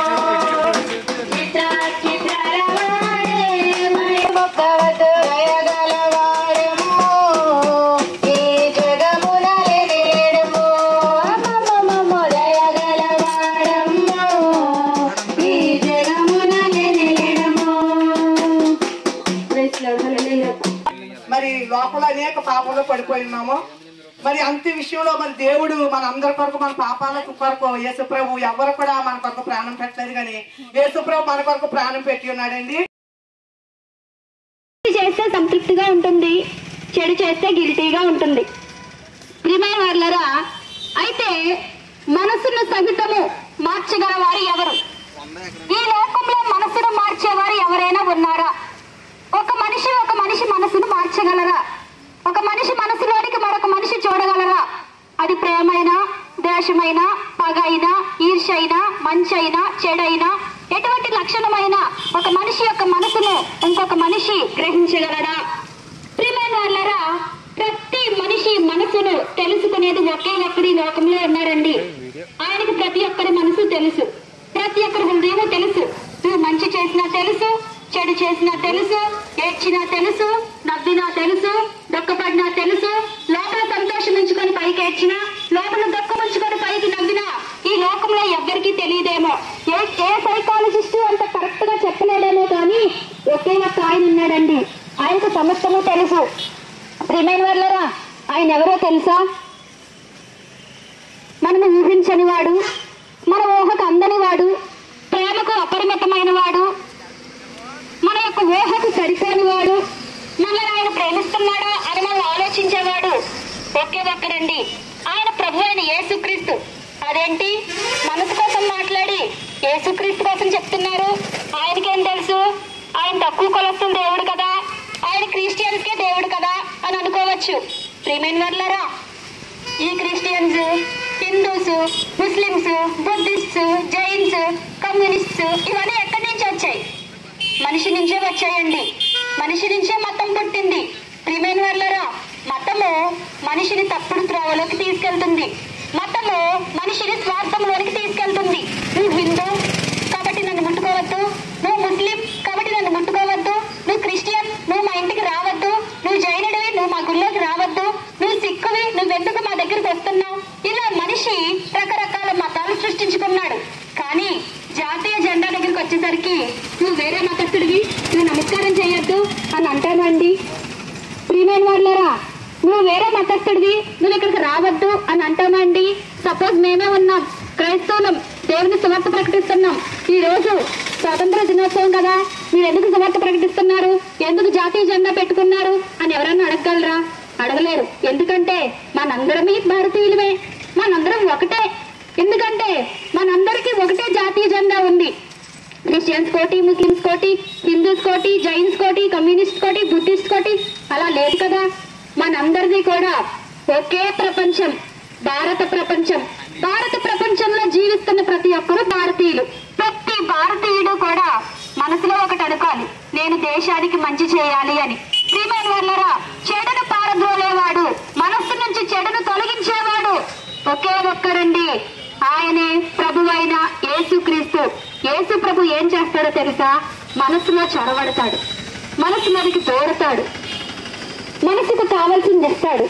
చిత్ర చిత్రలవాడే మరి మొక్కవద్దు దయగలవాడమ్మో ఈ జగమున లేనేమో అమ్మమ్మమ్మ దయగలవాడమ్మో ఈ జగమున లేనేమో ప్రైజ్ లార్డ్ హల్లెలూయా మరి లోపల అనేక పాపంలో పడిపోయి ఉన్నాము మరి అంత్య విషయంలో మరి దేవుడు మన అందరి కొరకు మన పాపాలకు కొరకు యేసు ప్రభు ఎవరు కూడా మన కొరకు ప్రాణం పెట్టలేదు కానీ యేసు ప్రభు మన కొరకు ప్రాణం పెట్టి ఉన్నాడండి చేస్తే సంతృప్తిగా ఉంటుంది చెడు చేస్తే గిల్టీగా ఉంటుంది ప్రియమైన వాళ్ళరా అయితే మనసును సహితము మార్చగల వారు ఎవరు ఈ లోకంలో మనసును మార్చేవారు ఎవరైనా ఉన్నారా ఒక మనిషి ఒక మనిషి మనసును మార్చగలరా ఒక మనిషి మనసులోనికి మరొక మనిషి చూడగలరా అది ప్రేమైనా ద్వేషమైనా పగైనా ఈర్షైనా మంచైనా చెడైనా ఎటువంటి లక్షణమైన ఒక మనిషి యొక్క మనసును ఇంకొక మనిషి గ్రహించగలరా ప్రియమైన వాళ్ళరా ప్రతి మనిషి మనసును తెలుసుకునేది ఒకే ఒక్కడి లోకంలో ఉన్నారండి ఆయనకు ప్రతి ఒక్కరి మనసు తెలుసు ప్రతి ఒక్కరి హృదయము తెలుసు నువ్వు మంచి చేసినా తెలుసు చెడు చేసినా తెలుసు ఏడ్చినా తెలుసు నవ్వినా తెలుసు దుఃఖపడినా తెలుసు లోపల సంతోషం ఉంచుకొని పైకి ఏడ్చినా లోపల దుఃఖం ఉంచుకొని పైకి నవ్వినా ఈ లోకంలో ఎవ్వరికీ తెలియదేమో ఏ ఏ సైకాలజిస్ట్ అంత కరెక్ట్ గా చెప్పలేడేమో కానీ ఒకే ఒక్క ఆయన ఉన్నాడండి ఆయనకు సమస్తము తెలుసు ప్రియమైన వాళ్ళరా ఆయన ఎవరో తెలుసా మనము ఊహించని వాడు మన ఊహకు అందని వాడు ప్రేమకు అపరిమితమైన వాడు మన యొక్క ఊహకు సరిపోని వాడు మనల్ని ఆయన ప్రేమిస్తున్నాడా అని మనం ఆలోచించేవాడు ఒకే ఒక్కడండి ఆయన ప్రభు అయిన యేసుక్రీస్తు అదేంటి మనసు కోసం మాట్లాడి యేసుక్రీస్తు కోసం చెప్తున్నారు ఆయనకేం తెలుసు ఆయన తక్కువ కొలస్తున్న దేవుడు కదా ఆయన క్రిస్టియన్స్ కే దేవుడు కదా అని అనుకోవచ్చు ప్రియమైన వాళ్ళరా ఈ Christians Hindus Muslims Buddhist Jains communists ఇవన్నీ ఎక్కడి నుంచి వచ్చాయి మనిషి నుంచే వచ్చాయండి మనిషి నుంచే మతం పుట్టింది ప్రియమైన వాళ్ళరా మతము మనిషిని తప్పుడు త్రోవలోకి తీసుకెళ్తుంది మతము మనిషిని స్వార్థంలోనికి తీసుకెళ్తుంది నువ్వు హిందూ కాబట్టి నన్ను ముట్టుకోవద్దు నువ్వు ముస్లిం కాబట్టి నన్ను ముట్టుకోవద్దు నువ్వు క్రిస్టియన్ నువ్వు మా ఇంటికి రావద్దు నువ్వు జైనుడివి నువ్వు మా గుళ్ళోకి రావద్దు నువ్వు సిక్కువి నువ్వెందుకు మా దగ్గరికి వస్తున్నావు ఇలా మనిషి రకరకాల మతాలు సృష్టించుకున్నాడు కానీ జాతీయ జెండా దగ్గరికి వచ్చేసరికి నువ్వు వేరే మతస్థుడివి నువ్వు నమస్కారం చేయొద్దు అని అంటానండి ప్రియమైన వాళ్ళరా నువ్వు వేరే మతస్థుడివి నువ్వు ఇక్కడికి రావద్దు అని అంటామండి సపోజ్ మేమే ఉన్నాం క్రైస్తవులం దేవుని సువార్త ప్రకటిస్తున్నాం ఈ రోజు స్వాతంత్ర దినోత్సవం కదా మీరు ఎందుకు సువార్త ప్రకటిస్తున్నారు ఎందుకు జాతీయ జెండా పెట్టుకున్నారు అని ఎవరన్నా అడగగలరా అడగలేరు ఎందుకంటే మనందరమే భారతీయులమే మనందరం ఒకటే ఎందుకంటే మనందరికీ ఒకటే జాతీయ జెండా ఉంది క్రిస్టియన్స్ కోటి ముస్లిమ్స్ కోటి హిందూస్ కోటి జైన్స్ కోటి కమ్యూనిస్ట్ కోటి బుద్ధిస్ట్ కోటి అలా లేదు కదా మనందరిది కూడా ఒకే ప్రపంచం భారత ప్రపంచం భారత ప్రపంచంలో జీవిస్తున్న ప్రతి ఒక్కరు భారతీయులు ప్రతి భారతీయుడు కూడా మనసులో ఒకటి అనుకోవాలి నేను దేశానికి మంచి చేయాలి అని ప్రియమైన వాళ్ళరా చెడును పారద్రోలేవాడు మనస్సు నుంచి చెడును తొలగించేవాడు ఒకే ఒక్కరండి ఆయనే ప్రభువైన యేసుక్రీస్తు యేసు ప్రభు ఏం చేస్తాడో తెలుసా మనసులో చొరబడతాడు మనసులోనికి తోడతాడు మనసుకు కావాల్సింది ఇస్తాడు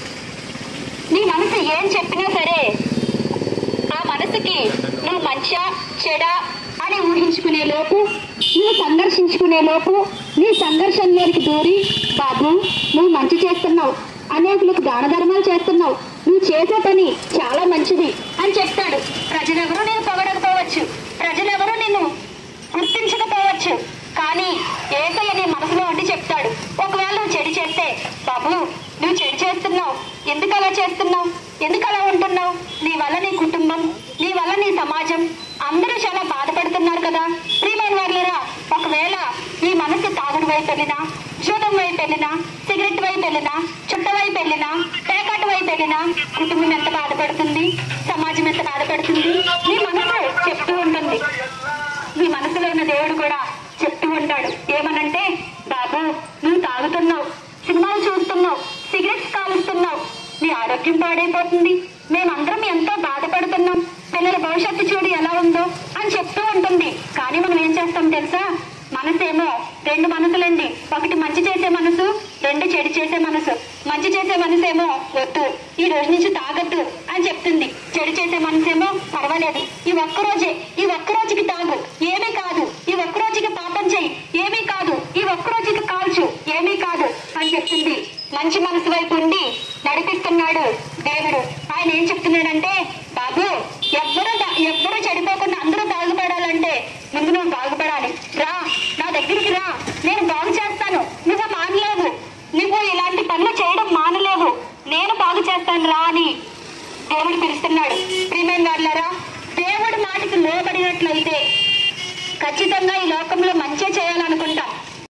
నీ మనసు ఏం చెప్పినా సరే ఆ మనసుకి నువ్వు మంచా చెడా అని ఊహించుకునే లోపు నువ్వు సంఘర్షించుకునే లోపు నీ సంఘర్షణలోనికి దూరి బాబు నువ్వు మంచి చేస్తున్నావు అనేకులకు దాన ధర్మాలు చేస్తున్నావు నువ్వు చేసే పని చాలా మంచిది అని చెప్తాడు ప్రజలెవరూ నేను పొగడకపోవచ్చు ప్రజలెవరూ నిన్ను గుర్తించకపోవచ్చు కానీ ఏసయ్య నీ మనసులో ఉండి చెప్తాడు ఒకవేళ నువ్వు చెడు చేస్తే బాబు నువ్వు చెడు చేస్తున్నావు ఎందుకు అలా చేస్తున్నావు ఎందుకు అలా ఉంటున్నావు నీ వల్ల నీ కుటుంబం నీ వల్ల నీ సమాజం అందరూ చాలా బాధపడుతున్నారు కదా ప్రియమైన వాళ్ళరా ఒకవేళ నీ మనసు తాగుడు వైపు వెళ్ళినా జూదం వైపు వెళ్ళినా సిగరెట్ వైపు వెళ్ళినా చుట్ట వైపు వెళ్ళినా పేకాట వైపు వెళ్ళినా కుటుంబం ఎంత బాధపడుతుంది సమాజం ఎంత బాధపడుతుంది నీ మనసు చెప్తూ ఉంటుంది నీ మనసులో ఉన్న దేవుడు కూడా చెప్తూ ఉంటాడు ఏమనంటే బాబు నువ్వు తాగుతున్నావు సినిమాలు చూస్తున్నావు సిగరెట్స్ కాలుస్తున్నావు నీ ఆరోగ్యం పాడైపోతుంది మేమందరం ఎంతో బాధపడుతున్నాం పిల్లల భవిష్యత్తు చూడు ఎలా ఉందో అని చెప్తూ ఉంటుంది కానీ మనం ఏం చేస్తాం తెలుసా మనసేమో రెండు మనసులండి ఒకటి మంచి చేసే మనసు రెండు చెడు చేసే మనసు మంచి చేసే మనసేమో వద్దు ఈ రోజు నుంచి తాగద్దు అని చెప్తుంది చెడు చేసే మనసేమో పర్వాలేదు ఈ ఒక్క రోజే ఈ ఒక్క రోజుకి తాగు ఏమీ కాదు ఈ ఒక్క రోజుకి పాపం చెయ్యి ఏమీ కాదు ఈ ఒక్క రోజుకి కాల్చు ఏమీ కాదు అని చెప్తుంది మంచి మనసు వైపు ఉండి నడిపిస్తున్నాడు దేవుడు ఆయన ఏం చెప్తున్నాడంటే బాబు ఎవ్వరూ తా- ఎవ్వరూ చెడిపోకుండా అందరూ బాగుపడాలంటే ముందు నువ్వు బాగుపడాలి రా నా దగ్గరికి రా నేను బాగు చేస్తాను నువ్వు మానలేవు నువ్వు ఇలాంటి పనులు చేయడం మానలేవు నేను బాగు చేస్తాను రా అని దేవుడు పిలుస్తున్నాడు ప్రియమైన వాళ్ళారా దేవుడి మాటకి లోబడినట్లయితే ఖచ్చితంగా ఈ లోకంలో మంచి చేయాలనుకుంటాం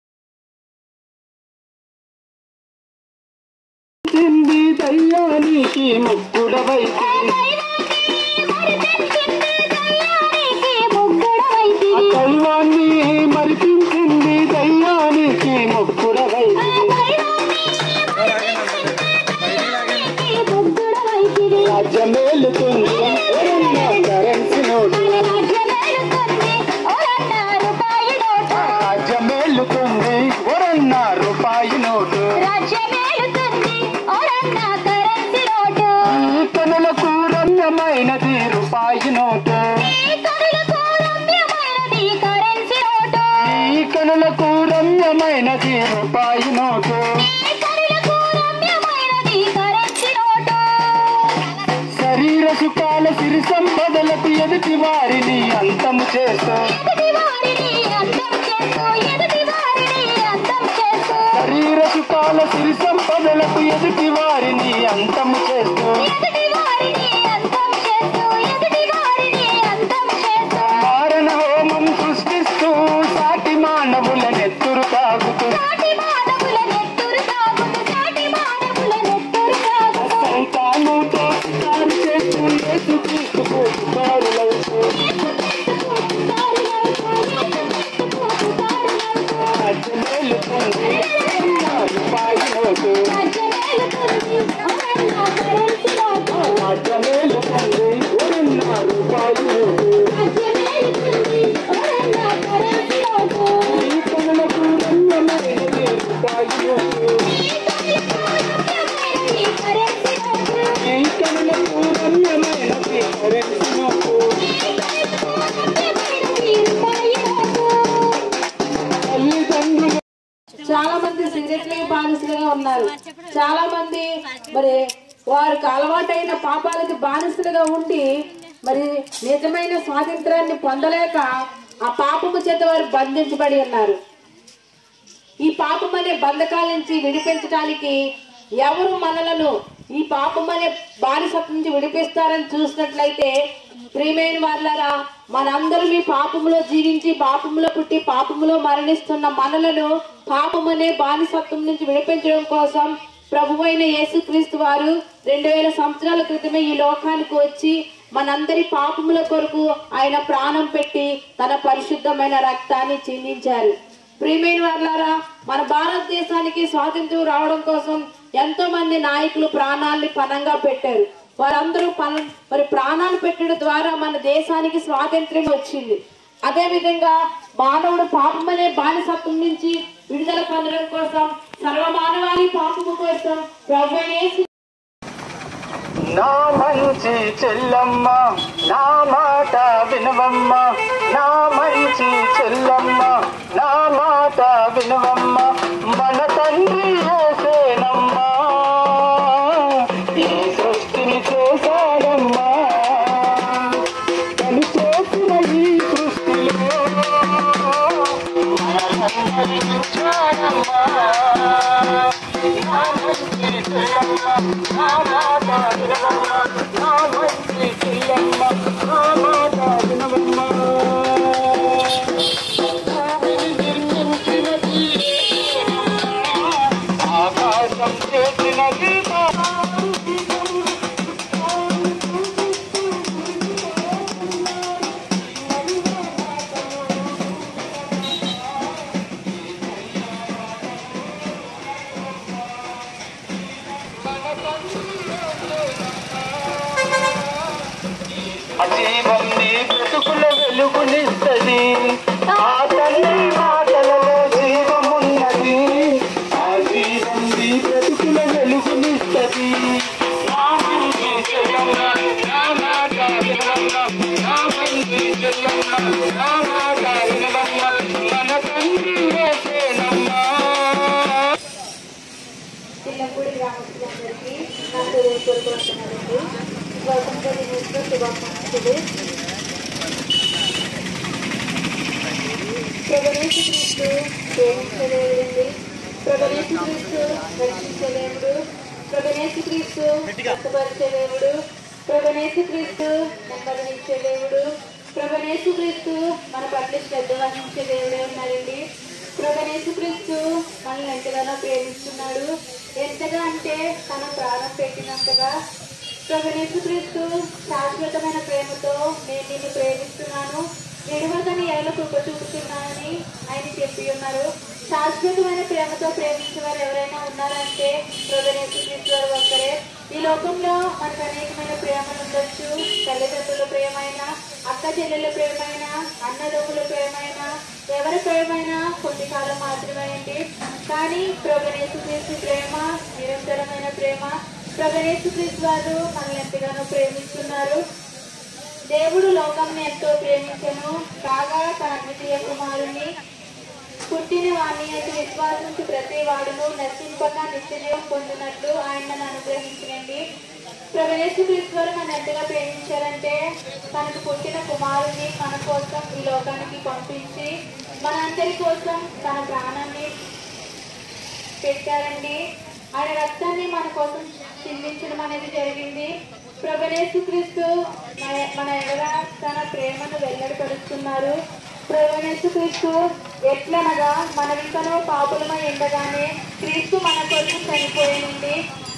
చింది దయ్యానికి ముక్కుడవై దైవాన్ని మరిపించింది దయ్యానికి ముక్కుడవై రాజ్యమేలుతుంది ఎవరన్నా కరెన్సీ నోటు రాజ్యమేలుతుంది ఎవరన్నా రూపాయి నోటు ఈ కనులకు రమ్యమైనది రూపాయి నోటు ఈ కనులకు రమ్యమైనది రూపాయి నోటు శరీర సుఖాల సిరి సంపదలకు ఎదుటి వారిని అంతము చేస్తూ శరీర సుఖాల సిరి సంపదలకు ఎదుటి వారిని అంతము చేస్తూ మారణ హోమం సృష్టిస్తూ సాటి మానవుల నెత్తురు తాగుతూ సైతానుతో తాను చేస్తూ యేసుక్రీస్తు పోతుదారులవుతూ రాజ్యమేలుతుంది రూపాయి నోటు రాజ్యమేలుతుంది ఉన్న రూపాయి నోటు ఈ పనులకు రమ్యమైనది రూపాయి నోటు ఈ కనులకు రమ్యమైనది కరెన్సీ నోటు తల్లిదండ్రులు చాలా మంది సిగరెట్లకి బానిసలుగా ఉన్నారు చాలా మంది మరి వారికి అలవాటైన పాపాలకి బానిసలుగా ఉండి మరి నిజమైన స్వాతంత్రాన్ని పొందలేక ఆ పాపము చేత వారు బంధించబడి ఉన్నారు ఈ పాపం అనే బంధకాల నుంచి విడిపించడానికి ఎవరు మనలను ఈ పాపం అనే బానిసత్వం నుంచి విడిపిస్తారని చూసినట్లయితే ప్రియమైన వాళ్ళరా మనందరం ఈ పాపములో జీవించి పాపములో పుట్టి పాపములో మరణిస్తున్న మనలను పాపం అనే బానిసత్వం నుంచి విడిపించడం కోసం ప్రభువైన యేసుక్రీస్తు వారు రెండు వేల సంవత్సరాల క్రితమే ఈ లోకానికి వచ్చి మనందరి పాపముల కొరకు ఆయన ప్రాణం పెట్టి తన పరిశుద్ధమైన రక్తాన్ని చిందించారు ప్రియమైన వాళ్ళారా మన భారతదేశానికి స్వాతంత్ర్యం రావడం కోసం ఎంతో మంది నాయకులు ప్రాణాలని పణంగా పెట్టారు వారందరూ పన మరి ప్రాణాలు పెట్టడం ద్వారా మన దేశానికి స్వాతంత్ర్యం వచ్చింది అదే విధంగా మానవుడు పాపం అనే బానిసత్వం నుంచి విడుదల పొందడం కోసం సర్వమానవాళి పాపము కోసం ప్రభు యేసు నా మంచి చెల్లమ్మ నా మాట వినవమ్మ నా మంచి చెల్లమ్మ వినవమ్మ మన తండ్రి ఏసేనమ్మా ఈ సృష్టిని చేశాడమ్మా తను చేసిన ఈ సృష్టిలో మనలందరినీ ఉంచాడమ్మా. నా మంచి చెల్లమ్మ, నా మాట వినవమ్మ, నా మంచి చెల్లమ్మ, నా మాట వినవమ్మ. భూమిని నిర్మించినది ఆకాశం చేసినది అజీవం నీ బ్రతుకుల వెలుగునిస్తది ఆ తల్లి మాటలలో జీవమున్నది ఆ జీవం నీ బ్రతుకుల వెలుగునిస్తది నా మంచి చెల్లమ్మ, నా మాట వినవమ్మ, నా మంచి చెల్లమ్మ, నా మాట వినవమ్మ, మన తండ్రి యేసేనమ్మా. చిన్నపూడి గ్రామస్తులందరికీ నా హృదయపూర్వక వందనాలండి స్వాతంత్ర దినోత్సవ శుభాకాంక్షలు ప్రభనేసు క్రీస్తు ప్రేమించలేదండి ప్రభనేసు క్రీస్తు రక్షించలేముడు ప్రభనేసు క్రీస్తు కష్టపరిచలేముడు ప్రభనేసు క్రీస్తు నెమ్మదినిచ్చే దేవుడు ప్రభనేసు క్రీస్తు మన పట్ల శ్రద్ధ వహించే దేవుడే ఉన్నాడండి ప్రభనేసు క్రీస్తు మనల్ని ఎంతగానో ప్రేమిస్తున్నాడు ఎంతగా అంటే తన ప్రాణం పెట్టినంతగా ప్రభనేసు క్రీస్తు శాశ్వతమైన ప్రేమతో నేను నిన్ను ప్రేమిస్తున్నాను విడువదని ఎవరు కృప చూపుతున్నానని ఆయన చెప్పి ఉన్నారు శాశ్వతమైన ప్రేమతో ప్రేమించే వారు ఎవరైనా ఉన్నారంటే ప్రభనేసు క్రీస్తు వారు ఒక్కరే ఈ లోకంలో మనకు అనేకమైన ప్రేమలు ఉండొచ్చు తల్లిదండ్రుల ప్రేమైన అక్క చెల్లెల ప్రేమైన అన్నదమ్ముల ప్రేమైన ఎవరి ప్రేమైన కొద్ది కాలం మాత్రమే అండి కానీ ప్రభనేసు క్రీస్తు ప్రేమ నిరంతరమైన ప్రేమ ప్రభనేసు క్రీస్తు వారు మనల్ని ఎంతగానో ప్రేమిస్తున్నారు దేవుడు లోకంని ఎంతో ప్రేమించను కాగా తన అద్వితీయ కుమారుని పుట్టిన వాణ్ణి అతి విశ్వాసించి ప్రతి వాడును నశింపక నిత్యజీవం పొందినట్లు ఆయన నన్ను అనుగ్రహించినండి ప్రవేశ క్రీశ్వరు మన ఎంతగా ప్రేమించారంటే తనకు పుట్టిన కుమారుని మన కోసం ఈ లోకానికి పంపించి మనందరి కోసం తన ప్రాణాన్ని పెట్టారండి ఆయన రక్తాన్ని మన కోసం చిందించడం అనేది జరిగింది ప్రభనేసు క్రీస్తు మన- మన ఎడల తన ప్రేమను వెల్లడిపరుస్తున్నారు ప్రభనేసు క్రీస్తు ఎట్లనగా మన ఇంకనో పాపులమై ఉండగానే క్రీస్తు మన కొరకు చనిపోయింది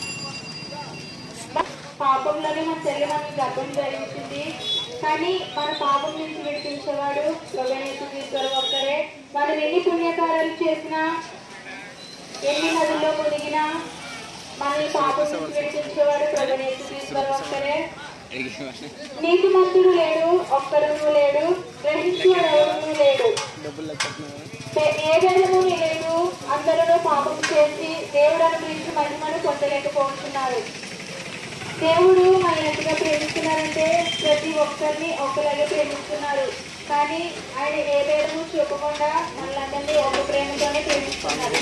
పాపంలోనే మన చెల్లి మనకి గర్భం ధరించింది కానీ మన పాపం నుంచి విడిపించేవాడు ప్రభనేసు క్రీస్తు ఒక్కరే మనం ఎన్ని పుణ్యకారాలు చేసినా ఎన్ని నదుల్లో మునిగినా మనల్ని పాపం నుంచి విడిపించేవాడు ప్రభనేసు క్రీస్తు ఒక్కరే నీతిమంతుడు లేడు ఒక్కడును లేడు గ్రహించువాడు ఎవరును లేడు ఏ- ఏ విధము లేదు అందరూ పాపం చేసి దేవుడు అనుగ్రహించి మహిమను పొందలేకపోతున్నారు దేవుడు మన ఎంతగా ప్రేమిస్తున్నారంటే ప్రతి ఒక్కరిని ఒకలాగే ప్రేమిస్తున్నారు కానీ ఆయన ఏ భేదము చూపకుండా మనలందరినీ ఒక ప్రేమతోనే ప్రేమిస్తున్నారు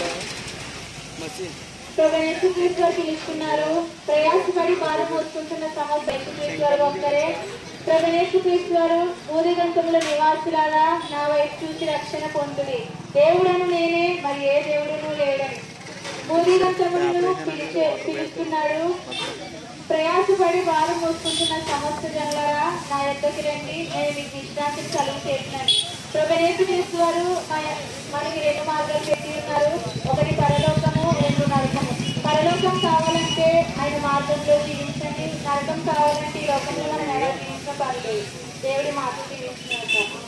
ప్రభనేసు క్రీస్తు వారు పిలుస్తున్నారు ప్రయాసపడి భారం మోసుకుంటున్న సమస్త యేసుక్రీస్తు వారు ఒక్కరే ప్రభనేసు క్రీస్తు వారు భూదిగంతముల నివాసులారా నా వైపు చూసి రక్షణ పొందుడి దేవుడను నేనే మరి ఏ దేవుడును లేడని భూదిగంతములను పిలిచే పిలుస్తున్నాడు ప్రయాసపడి భారం మోసుకుంటున్న సమస్త జనులారా నా యొద్దకు రండి నేను మీకు విశ్రాంతిని కలుగు చేసినాను ప్రభనేసు క్రీస్తు వారు మన- మనకి రెండు మార్గాలు పెట్టి ఉన్నారు ఒకటి పరలోకము రెండు నరకము పరలోకం కావాలంటే ఆయన మార్గంలో జీవించండి నరకం కావాలంటే ఈ లోకంలో మనం ఎలా జీవించడం పర్లేదు దేవుడి మాట జీవించినారు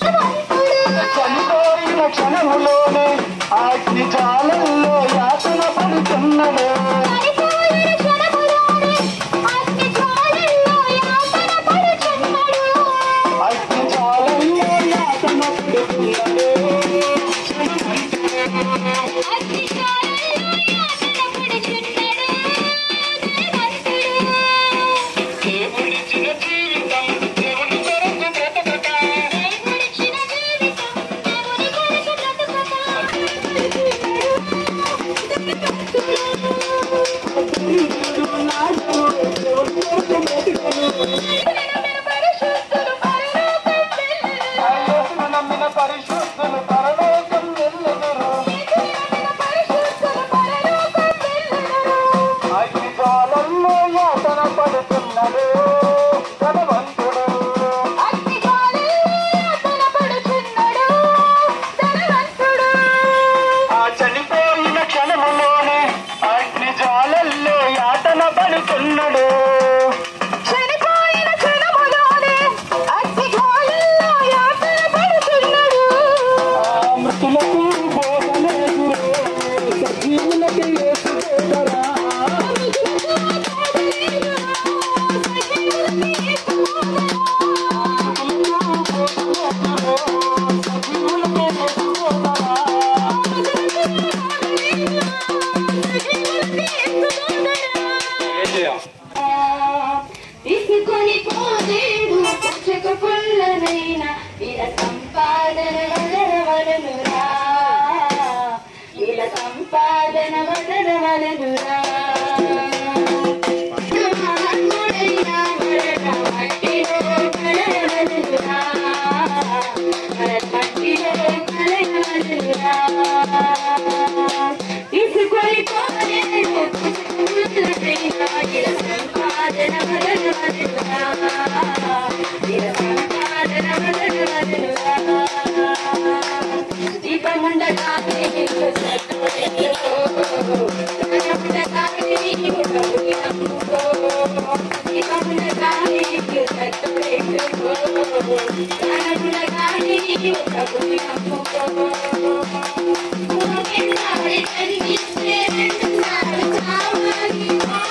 చనిపోయిన క్షణములోనే అగ్ని జాలల్లో యాతన పడుతున్నదే అగ్ని జాలల్లో యాతన పడుతున్నదే దేవుడిచ్చిన జీవితం దేవుని కొరకు బ్రతకక ప్రాణములగానే నీవు ప్రభుని నమ్ముకో ఒకసారి కనిపిస్తే రెండుసార్లు కావాలి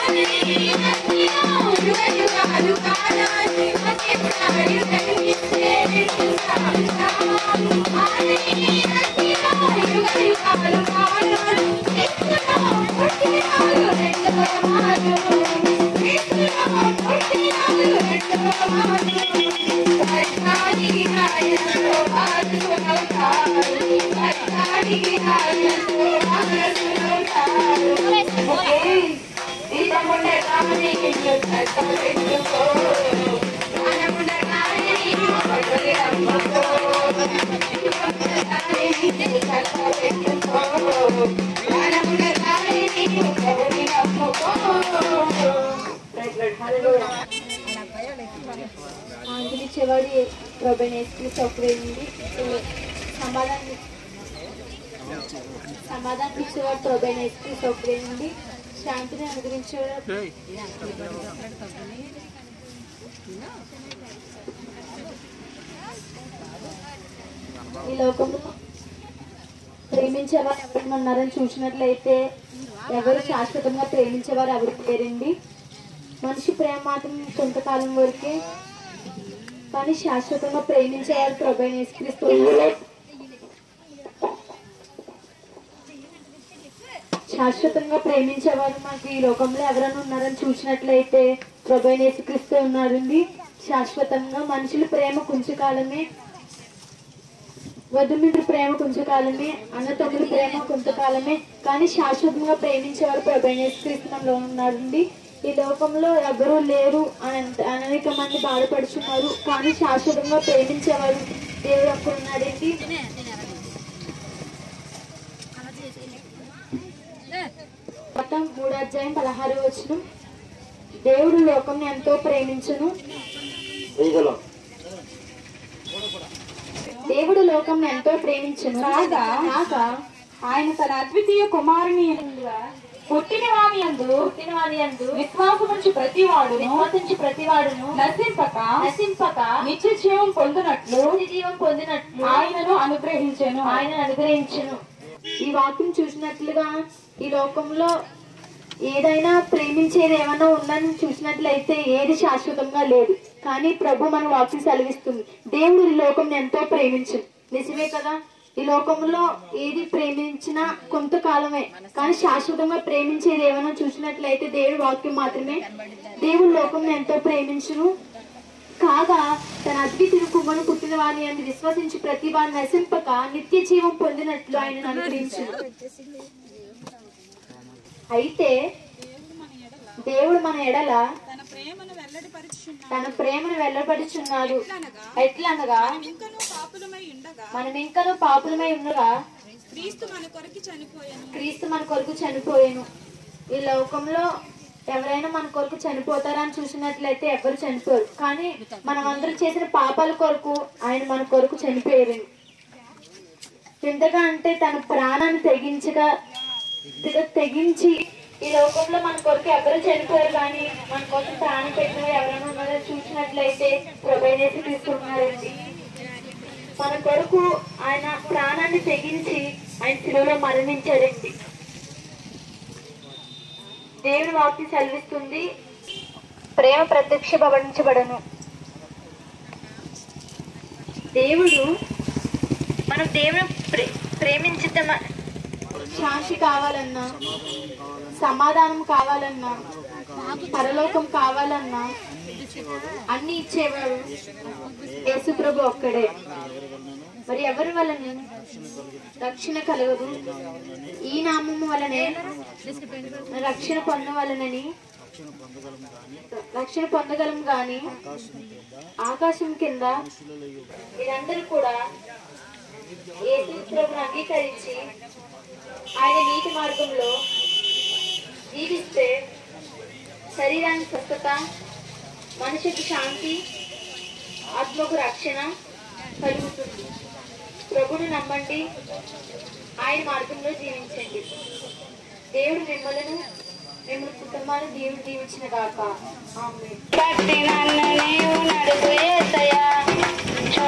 యుగాలు కాలాలి ఒకసారి కనిపిస్తే రెండుసార్లు కావాలి యుగాలు కాలాలి పుట్టినాలు రెండవ మారు పుట్టినాలు రెండవ మారు సర్కారికి రాయతో వారసులవుతారు సర్కారికి రాయతో వారసులవుతారు ఇతముండ రాని చట్టపెట్టుకో ప్రాణముండ రాని పగలి అమ్మకో చట్టపెట్టుకో ప్రాణముండ రాని పగలి అమ్మకో ఆంజలిచ్చేవాడు ప్రభనేశ్వరి సౌకర్యండి సమాధానం సమాధానం ఇచ్చేవాడు ప్రభనేశ్వరి సౌకర్యండి శాంతిని అనుగ్రహించేవాడు ఈ లోకంలో ప్రేమించేవారు ఎవరైనా ఉన్నారని చూసినట్లయితే ఎవరు శాశ్వతంగా ప్రేమించేవారు ఎవరు లేరండి మనిషి ప్రేమ మాత్రం కొంతకాలం వరకే కానీ శాశ్వతంగా ప్రేమించేవారు ప్రభు నేస్క్రీస్తు శాశ్వతంగా ప్రేమించేవారు మనకి ఈ లోకంలో ఎవరైనా ఉన్నారని చూసినట్లయితే ప్రభు నేసుక్రీస్తు ఉన్నారండి శాశ్వతంగా మనుషుల ప్రేమ కొంచెకాలమే వధుమిత్ర ప్రేమ కొంచెకాలమే అన్నతమ్ముల ప్రేమ కొంతకాలమే కానీ శాశ్వతంగా ప్రేమించేవారు ప్రభు నేసుక్రీస్తులో ఉన్నారండి ఈ లోకంలో ఎవరూ లేరు అని అంత- అనేక మంది బాధపడుతున్నారు కానీ శాశ్వతంగా ప్రేమించేవారు దేవుడు అక్కడ ఉన్నాడండి మొత్తం మూడో అధ్యాయం పదహారు వచనం దేవుడు లోకం ఎంతో ప్రేమించును దేవుడు లోకం ఎంతో ప్రేమించును కాగా కాగా ఆయన తన అద్వితీయ కుమారుని పుట్టిన వాని యందు పుట్టిన వాని యందు విశ్వాసముంచి ప్రతివాడును విశ్వసించి ప్రతివాడును నశింపక నశింపక నిత్య జీవం పొందునట్లు నిత్య జీవం పొందినట్లు ఆయనను అనుగ్రహించెను ఆయన అనుగ్రహించును ఈ వాక్యం చూసినట్లుగా ఈ లోకంలో ఏదైనా ప్రేమించేది ఏమైనా ఉందని చూసినట్లయితే ఏది శాశ్వతంగా లేదు కానీ ప్రభు మన వాక్యం సెలవిస్తుంది దేవుడు ఈ లోకం ఎంతో ప్రేమించు నిజమే కదా ఈ లోకంలో ఏది ప్రేమించినా కొంతకాలమే కానీ శాశ్వతంగా ప్రేమించేది ఏమైనా చూసినట్లయితే దేవుడి వాక్యం మాత్రమే దేవుడు లోకం ఎంతో ప్రేమించును కాగా తన అద్వితీయ కుమ్మను పుట్టిన వారిని అని విశ్వసించి ప్రతి వారిని నశింపక నిత్య జీవం పొందినట్లు ఆయన అనుగ్రహించు అయితే దేవుడు మన ఎడల తన ప్రేమను వెల్లపరుచున్నాడు ఎట్లనగా మనం ఇంకనూ పాపులమై ఉండగా క్రీస్తు మన కొరకు చనిపోయాను క్రీస్తు మన కొరకు చనిపోయాను ఈ లోకంలో ఎవరైనా మన కొరకు చనిపోతారని చూసినట్లయితే ఎవరు చనిపోరు కానీ మనం అందరూ చేసిన పాపాల కొరకు ఆయన మన కొరకు చనిపోయారు ఎంతగా అంటే తన ప్రాణాన్ని తెగించగా తెగ- తెగించి ఈ లోకంలో మన కొరకు ఎవరు చనిపోయారు కానీ మన కోసం ప్రాణం పెట్టిన వారు ఎవరైనా ఉన్నారో చూసినట్లయితే ప్రభైనేసి తీసుకున్నారండి మన కొరకు ఆయన ప్రాణాన్ని తెగించి ఆయన శిలువలో మరణించాడండి దేవుని వాక్యం సెలవిస్తుంది ప్రేమ ప్రత్యక్షపడించబడను దేవుడు మనం దేవుని ప్రే ప్రేమించుతామ శాంతి కావాలన్నా సమాధానం కావాలన్నా పరలోకం కావాలన్నా అన్ని ఇచ్చేవాడు యేసు ప్రభు ఒక్కడే మరి ఎవరి వలన రక్షణ కలగదు ఈ నామము వలనే రక్షణ పొందవలనని రక్షణ పొందగలం గాని ఆకాశం కింద మీరందరూ కూడా యేసు ప్రభుని అంగీకరించి ఆయన నీతి మార్గంలో జీవిస్తే శరీరానికి స్వస్థత మనిషికి శాంతి ఆత్మకు రక్షణ కలుగుతుంది ప్రభుని నమ్మండి ఆయన మార్గంలో జీవించండి దేవుడు మిమ్మలను మిమ్మల్ని కుటుంబాన్ని దేవుడు దీవించిన గాక ఆమె పట్టి నన్ను నీవు నడుపు ఏసయ్యా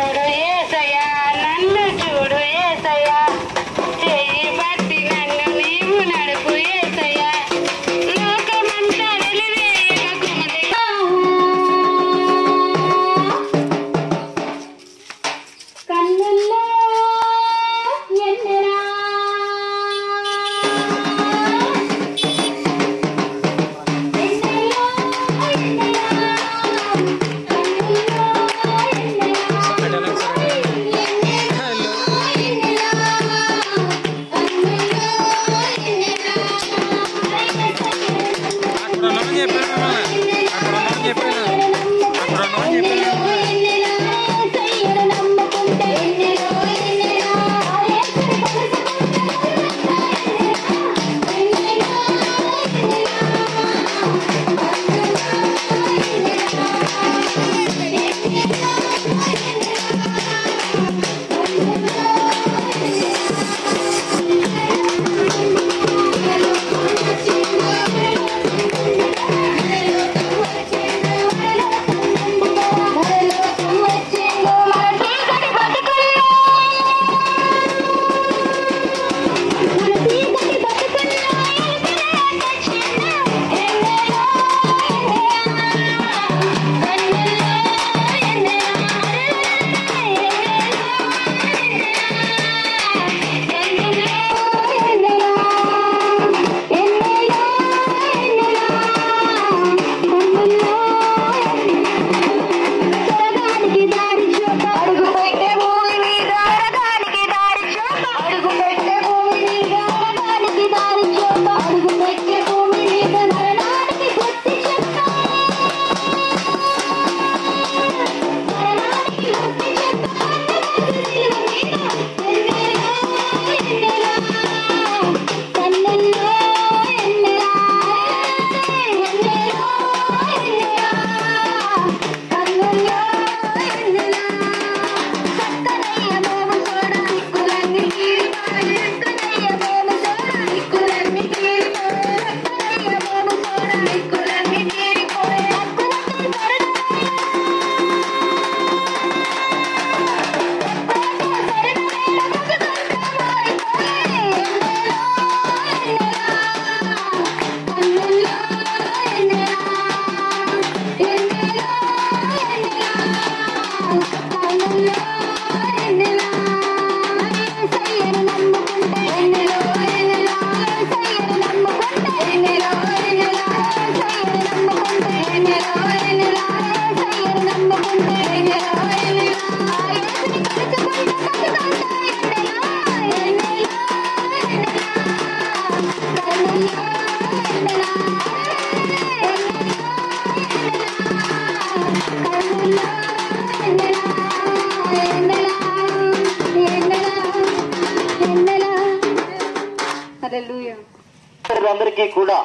అందరికీ కూడా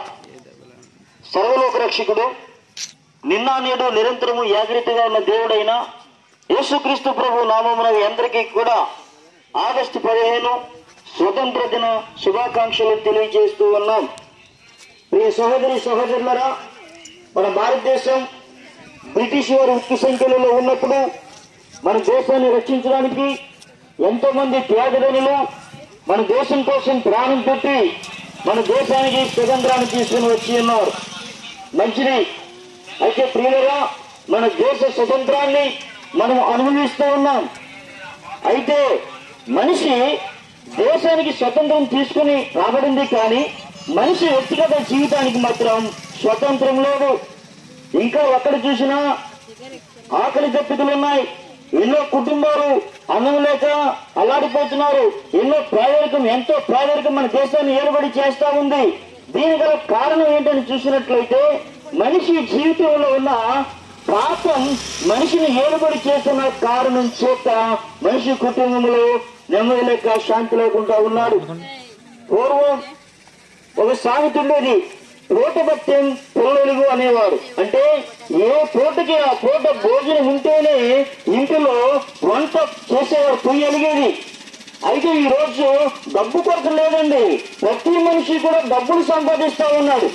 సర్వలోక రక్షకుడు నిన్న నేడు నిరంతరము ఏకరీతిగా ఉన్న దేవుడైన యేసుక్రీస్తు ప్రభు నామమున మీ అందరికీ కూడా ఆగస్టు పదిహేను స్వతంత్ర దిన శుభాకాంక్షలు తెలియజేస్తూ ఉన్నాం ప్రియ సహోదరి సహోదరులరా మన భారతదేశం బ్రిటిష్ వారి ఉక్కు సంఖ్యలలో ఉన్నప్పుడు మన దేశాన్ని రక్షించడానికి ఎంతో మంది త్యాగదనులు మన దేశం కోసం ప్రాణం పెట్టి మన దేశానికి స్వతంత్రాన్ని తీసుకుని వచ్చి ఉన్నారు మంచిది అయితే ప్రియులరా మన దేశ స్వతంత్రాన్ని మనం అనుభవిస్తూ ఉన్నాం అయితే మనిషి దేశానికి స్వతంత్రం తీసుకుని రాబడింది కానీ మనిషి వ్యక్తిగత జీవితానికి మాత్రం స్వతంత్రం లేదు ఇంకా ఎక్కడ చూసినా ఆకలి దప్పికలు ఉన్నాయి ఎన్నో కుటుంబాలు అన్నం లేక అల్లాడిపోతున్నారు ఎన్నో పేదరికం ఎంతో పేదరికం మన దేశాన్ని ఏలుబడి చేస్తా ఉంది దీని గల కారణం ఏంటని చూసినట్లయితే మనిషి జీవితంలో ఉన్న పాపం మనిషిని ఏలుబడి చేస్తున్న కారణం చేత మనిషి కుటుంబంలో నెమ్మది లేక శాంతి లేకుండా ఉన్నాడు పూర్వం ఒక సామెత ఉండేది పూట బత్యం పిల్లలుగు అనేవారు అంటే ఏ పూటకి ఆ పూట భోజనం ఉంటేనే ఇంటిలో వంట చేసేవారు పొయ్యి అలిగేది అయితే ఈ రోజు డబ్బు కొరత లేదండి ప్రతి మనిషి కూడా డబ్బులు సంపాదిస్తా ఉన్నాడు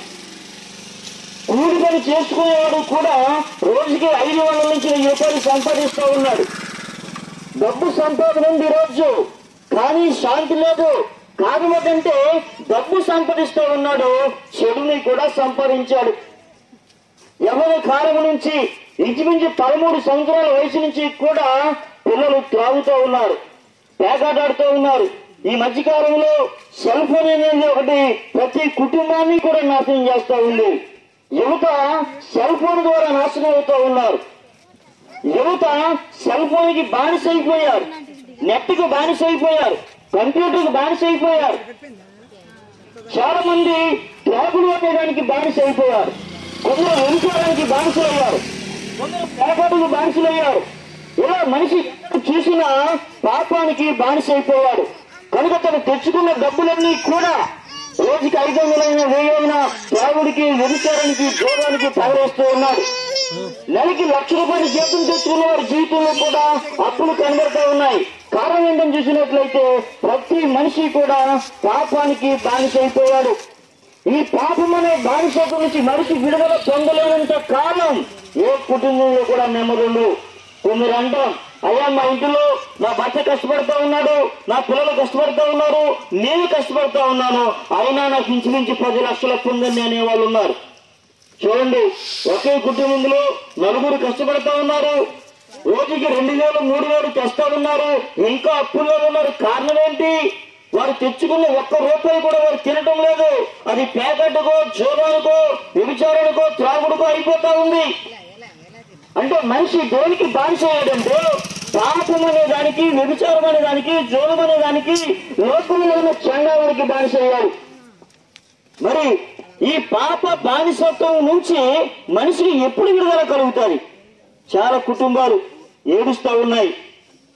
కూలి పని చేసుకునేవాడు కూడా రోజుకి ఐదు వందల నుంచి వెయ్యి రూపాయలు సంపాదిస్తా ఉన్నాడు డబ్బు సంపాదన ఉంది ఈ రోజు కానీ శాంతి లేదు కారణం ఏంటంటే డబ్బు సంపాదిస్తూ ఉన్నాడు చెడుని కూడా సంపాదించాడు ఎవరి కాలం నుంచి ఇంచుమించు పదమూడు సంవత్సరాల వయసు నుంచి కూడా పిల్లలు త్రాగుతూ ఉన్నారు పేకాటాడుతూ ఉన్నారు ఈ మధ్య కాలంలో సెల్ ఫోన్ అనేది ఒకటి ప్రతి కుటుంబాన్ని కూడా నాశనం చేస్తా ఉంది యువత సెల్ ఫోన్ ద్వారా నాశనం అవుతూ ఉన్నారు యువత సెల్ ఫోన్ కి బానిస అయిపోయారు నెట్ కు బానిస అయిపోయారు కంప్యూటర్ కు బానిస అయిపోయారు చాలా మంది ట్రాకులు పట్టడానికి బానిస అయిపోయారు కొందరు వెనుకోవడానికి బానిసలు అయ్యారు కొందరు పేకాటకు బానిసలు అయ్యారు ఇలా మనిషి చూసిన పాపానికి బానిస అయిపోయాడు కనుక తను తెచ్చుకున్న డబ్బులన్నీ కూడా రోజుకి ఐదు వందలైన వెయ్యైన త్రాగుడికి వ్యభిచారానికి జోరానికి తగలేస్తూ ఉన్నాడు నెలకి లక్ష రూపాయలు జీతం తెచ్చుకున్న వారి జీవితంలో కూడా అప్పులు కనబడుతూ ఉన్నాయి కారణం ఏంటని చూసినట్లయితే ప్రతి మనిషి కూడా పాపానికి బానిస అయిపోయాడు ఈ పాపం అనే బానిసత్వం నుంచి మనిషి విడుదల పొందలేనంత కాలం ఏ కుటుంబంలో కూడా నెమ్మదుండు కొందరు అంటాం అయ్యా మా ఇంటిలో నా భర్త కష్టపడతా ఉన్నాడు నా పిల్లలు కష్టపడతా ఉన్నారు నేను కష్టపడతా ఉన్నాను అయినా నాకు ఇంచుమించు పది లక్షల పొందని అనే వాళ్ళు ఉన్నారు చూడండి ఒకే కుటుంబంలో నలుగురు కష్టపడతా ఉన్నారు రోజుకి రెండు వేలు మూడు వేలు తెస్తా ఉన్నారు ఇంకా అప్పుల్లో ఉన్నారు కారణం ఏంటి వారు తెచ్చుకున్న ఒక్క రూపాయి కూడా వారు తినటం లేదు అది పేకట్టుకో జోరానికో వ్యభిచారానికో త్రాగుడుకో అయిపోతా ఉంది అంటే మనిషి దేనికి బానిస అయ్యాడంటే పాపం అనే దానికి వ్యభిచారం అనే దానికి జోరం అనే దానికి లోకంలో ఉన్న చండాలకి బానిస అయ్యాడు మరి ఈ పాప బానిసత్వం నుంచి మనిషికి ఎప్పుడు విడుదల కలుగుతుంది చాలా కుటుంబాలు ఏడుస్తూ ఉన్నాయి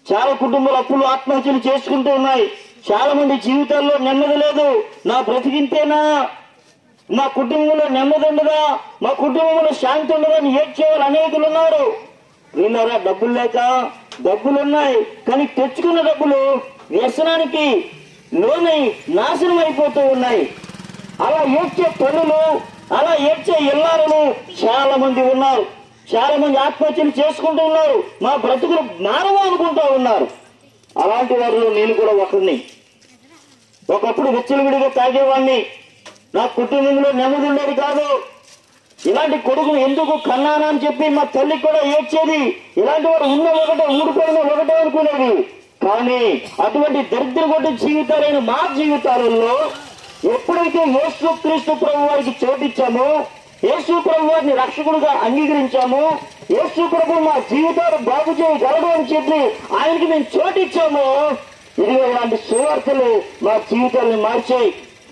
చాలా కుటుంబాలు అప్పులు ఆత్మహత్యలు చేసుకుంటూ ఉన్నాయి చాలా మంది జీవితాల్లో నెమ్మది లేదు నా బ్రతికింతేనా మా కుటుంబంలో నెమ్మది ఉండదా మా కుటుంబంలో శాంతి ఉండదా అని ఏడ్చే వాళ్ళు అనేకులు ఉన్నారు వీళ్ళరా డబ్బులు లేక డబ్బులు ఉన్నాయి కానీ తెచ్చుకున్న డబ్బులు వ్యసనానికి లోనై నాశనం అయిపోతూ ఉన్నాయి అలా ఏడ్చే తల్లులు అలా ఏడ్చే ఇల్లారులు చాలా మంది ఉన్నారు చాలా మంది ఆత్మహత్యలు చేసుకుంటూ ఉన్నారు మా బ్రతుకులు మానవ అనుకుంటూ ఉన్నారు అలాంటి వారిలో నేను కూడా ఒకరిని ఒకప్పుడు విచ్చలవిడిగా తాగేవాడిని నా కుటుంబంలో నెమ్మది ఉండేది కాదు ఇలాంటి కొడుకులు ఎందుకు కన్నానా అని చెప్పి మా తల్లి కూడా ఏడ్చేది ఇలాంటి వారు ఉన్న ఒకటే ఊడిపోయిన ఒకటే అనుకునేది కానీ అటువంటి దరిద్ర కొట్టు జీవితాలైన మా జీవితాలలో ఎప్పుడైతే యేసు క్రీస్తు ప్రభు వారికి చోటిచ్చామో యేసు ప్రభు వారిని రక్షకుడుగా అంగీకరించామో యేసు ప్రభు మా జీవితాలు బాగు చేయగలడు అని చెప్పి ఆయనకి మేము చోటిచ్చామో ఇదిగో ఇలాంటి సువార్తలు మా జీవితాలను మార్చాయి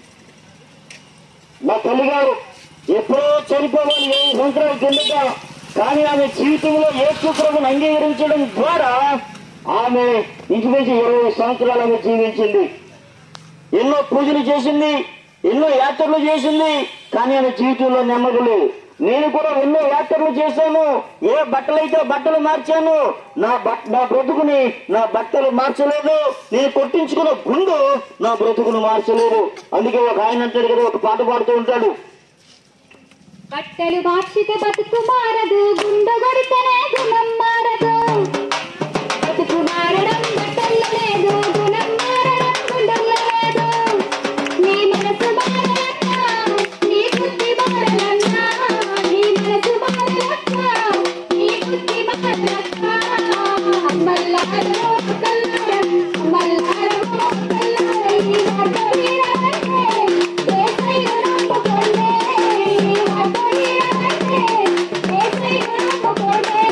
మా తల్లిగారు ఎప్పుడో చనిపోవాలి ఏడు సంవత్సరాల కిందట కానీ ఆమె జీవితంలో యేసు ప్రభుని అంగీకరించడం ద్వారా ఆమె ఇంచుమించు ఇరవై సంవత్సరాలు ఆమె జీవించింది ఎన్నో పూజలు చేసింది ఎన్నో యాత్రలు చేసింది కానీ ఆమె జీవితంలో నెమ్మది లేదు నేను కూడా ఎన్నో యాత్రలు చేశాను ఏ బట్టలైతే బట్టలు మార్చాను నా బట్ నా బ్రతుకుని నా బట్టలు మార్చలేదు నేను కొట్టించుకున్న గుండు నా బ్రతుకును మార్చలేదు అందుకే ఒక ఆయన అంటాడు కదా ఒక పాట పాడుతూ ఉంటాడు బట్టలు మార్చితే బతుకు మారదు గుండు కొడితేనే గుణం మారదు బతుకు మారడం బట్టల్లో లేదు గుణం మారడం గుండెల్లో లేదు నీ మనసు మారలన్నా నీ బుద్ధి మారలన్నా నీ మనసు మారలన్నా నీ బుద్ధి మారలన్నా అమ్మల్లారో కల్లారం అమ్మల్లారో కల్లారం ఈ మాట వీరాలంటే ఏసయ్య నమ్ముకోండి ఈ మాట వీరాలంటే ఏసయ్య నమ్ముకోండి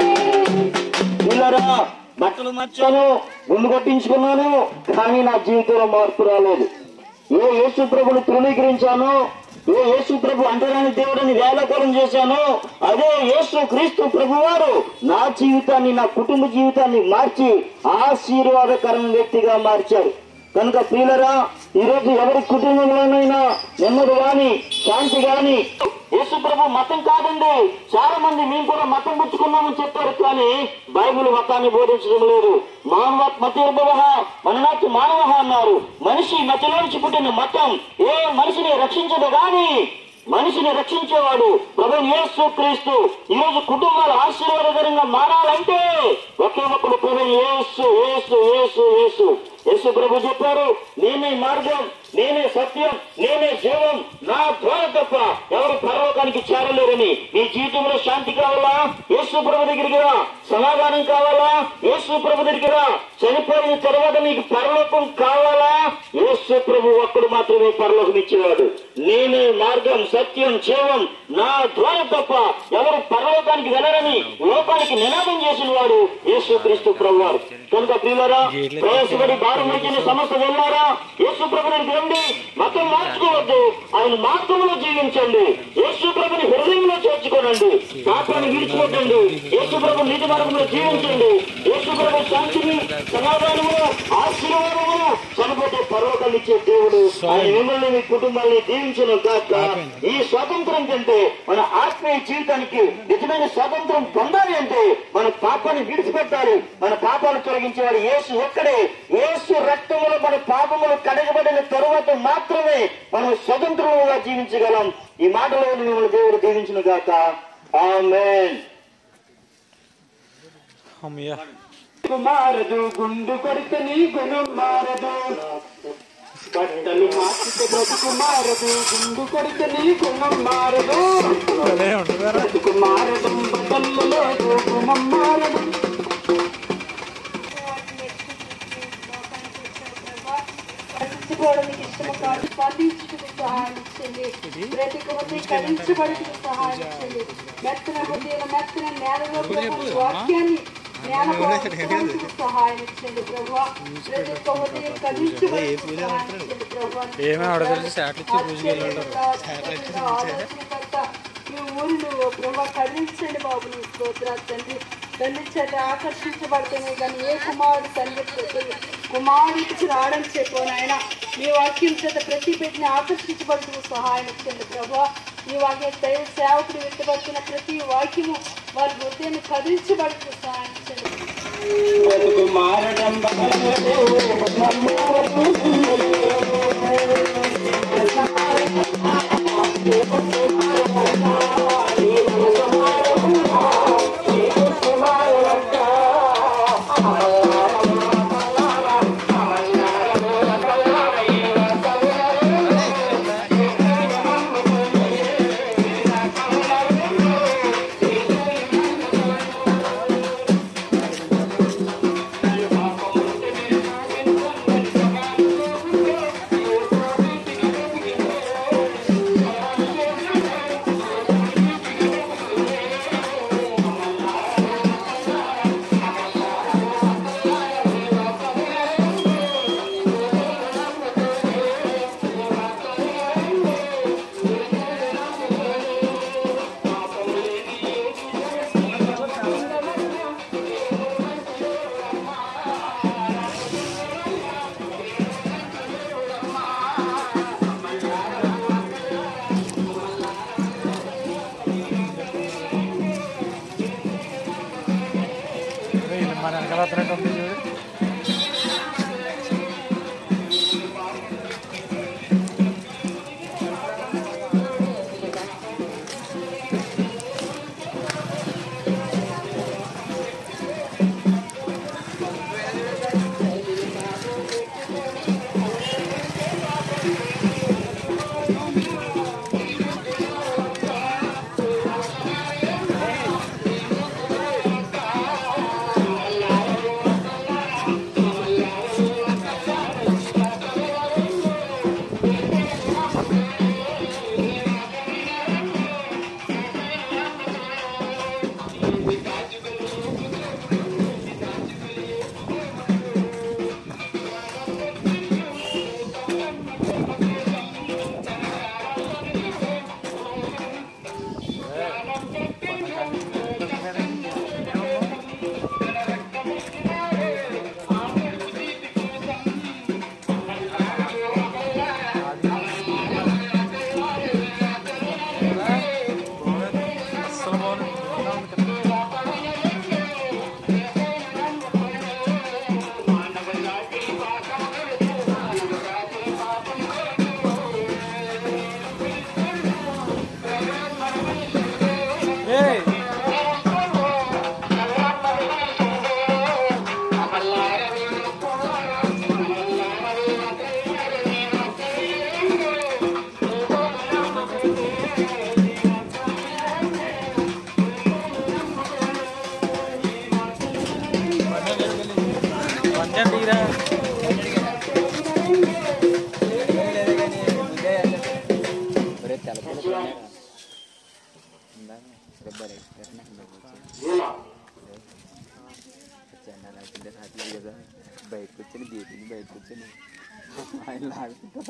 పిల్లరా బట్టలు మార్చాను గుండు కొట్టించుకున్నాను కానీ నా జీవితంలో మార్పు రాలేదు ఏ యేసు ప్రభుని తృణీకరించాను ఏ యేసు ప్రభు అంటరాని దేవుడిని వేలకోలం చేశాను అదే యేసు క్రీస్తు ప్రభు వారు నా జీవితాన్ని నా కుటుంబ జీవితాన్ని మార్చి ఆశీర్వాదకరమైన వ్యక్తిగా మార్చారు కనుక ప్రియులరా ఈరోజు ఎవరి కుటుంబంలోనైనా నెమ్మది గాని శాంతి గాని యేసు ప్రభు మతం కాదండి చాలా మంది మేము కూడా మతం పుచ్చుకున్నామని చెప్పారు కానీ బైబిల్ మతాన్ని బోధించడం లేదు మానవ మతోర్భవ మననాటి మానవ అన్నారు మనిషి మతిలోంచి పుట్టిన మతం ఏ మనిషిని రక్షించదు గాని మనిషిని రక్షించేవాడు ప్రభు యేసు క్రీస్తు ఈ రోజు కుటుంబాలు ఆశీర్వాదకరంగా మారాలంటే ఒకే ఒక్కడు ప్రభు యేసు యేసు యేసు యేసు యేసు ప్రభు చెప్పారు నేనే మార్గం నేనే సత్యం నేనే జీవం నా ద్వారా తప్ప ఎవరు పరలోకానికి చేరలేరని నీ జీవితంలో శాంతి కావాలా యేసు ప్రభు దగ్గరికి రా సమాధానం కావాలా యేసు ప్రభు దగ్గరికి రా చనిపోయిన తర్వాత నీకు పరలోకం కావాలా యేసు ప్రభు ఒక్కడు మాత్రమే పరలోకం ఇచ్చేవాడు నేనే మార్గం సత్యం జీవం నా ద్వారా తప్ప ఎవరు పరలోకానికి వెళ్ళరని లోకానికి నినాదం చేసిన వాడు యేసు క్రీస్తు ప్రభు వారు కనుక ప్రియులరా ప్రయాసపడి భారం వచ్చిన సమస్య వెళ్ళారా యేసు ప్రభుని రండి మతం మార్చుకోవద్దు ఆయన మార్గంలో జీవించండి యేసు ప్రభుని హృదయంలో చేర్చుకోనండి పాపాన్ని విడిచిపెట్టండి యేసు ప్రభు నీతి మార్గంలో జీవించండి యేసు ప్రభు శాంతిని సమాధానమును ఆశీర్వాదమును చనిపోతే పర్వకాలు ఇచ్చే దేవుడు ఆయన మిమ్మల్ని మీ కుటుంబాన్ని దీవించను కాక ఈ స్వాతంత్రం కంటే మన ఆత్మీయ జీవితానికి నిజమైన స్వాతంత్రం పొందాలి అంటే మన పాపాన్ని విడిచిపెట్టాలి మన పాపాలు తొలగించేవాడు యేసు ఒక్కడే యేసు రక్తములో మన పాపములు కడగబడిన తరువాత మాత్రమే మనం స్వతంత్రముగా జీవించగలం ఈ మాటలో మిమ్మల్ని దేవుడు దీవించును గాక ఆమేన్ అమ్మయ్యా మారదు గుండు కొడితే నీ గుణం మారదు బట్టలు మార్చితే బ్రతుకు మారదు గుండు కొడితే నీ గుణం మారదు బ్రతుకు మారదు బట్టలు లేదు గుణం మారదు స్పందించుకోవడం మీకు ఇష్టము కాదు స్పందించుటకు సహాయం ఇచ్చండి బ్రతికపోతే కరించబడుటకు సహాయం ఇచ్చండి మెత్తన హృదయం మెత్తన నేలలో ప్రభు వాక్యాన్ని నేల సహాయం ఇచ్చండి ప్రభు ప్రతి ఒక్క హృదయం కరించబడుటకు సహాయం ఇచ్చండి ప్రభు ఏమీ ఆవిడ తెలిసి శాటిల్ ఇచ్చి పూజకి వెళ్ళాడు ఆలోచనకర్త మీ ఊరు నువ్వు ప్రభు కరించండి బాబు నీ స్తోత్రాలు తండ్రి తల్లి చేత ఆకర్షించబడుతున్నాయి కానీ ఏ కుమారుడు తండ్రి కుమారుడికి రావడం చెప్పు నాయన మీ వాక్యం చేత ప్రతి బిడ్డని ఆకర్షించబడుతూ సహాయం ఇస్తుంది ప్రభా ఈ వాక్య దైవ సేవకుడు వ్యక్తపడుతున్న ప్రతి వాక్యము వారి హృదయాన్ని కదిలించబడుతూ సహాయం ఇస్తుంది మన వెనకాల వస్తున్నట్టు ఉంది చూడు బయటకు వచ్చాను గేటింగ్ బయటకు వచ్చాను ఆయన లాగుతుంటే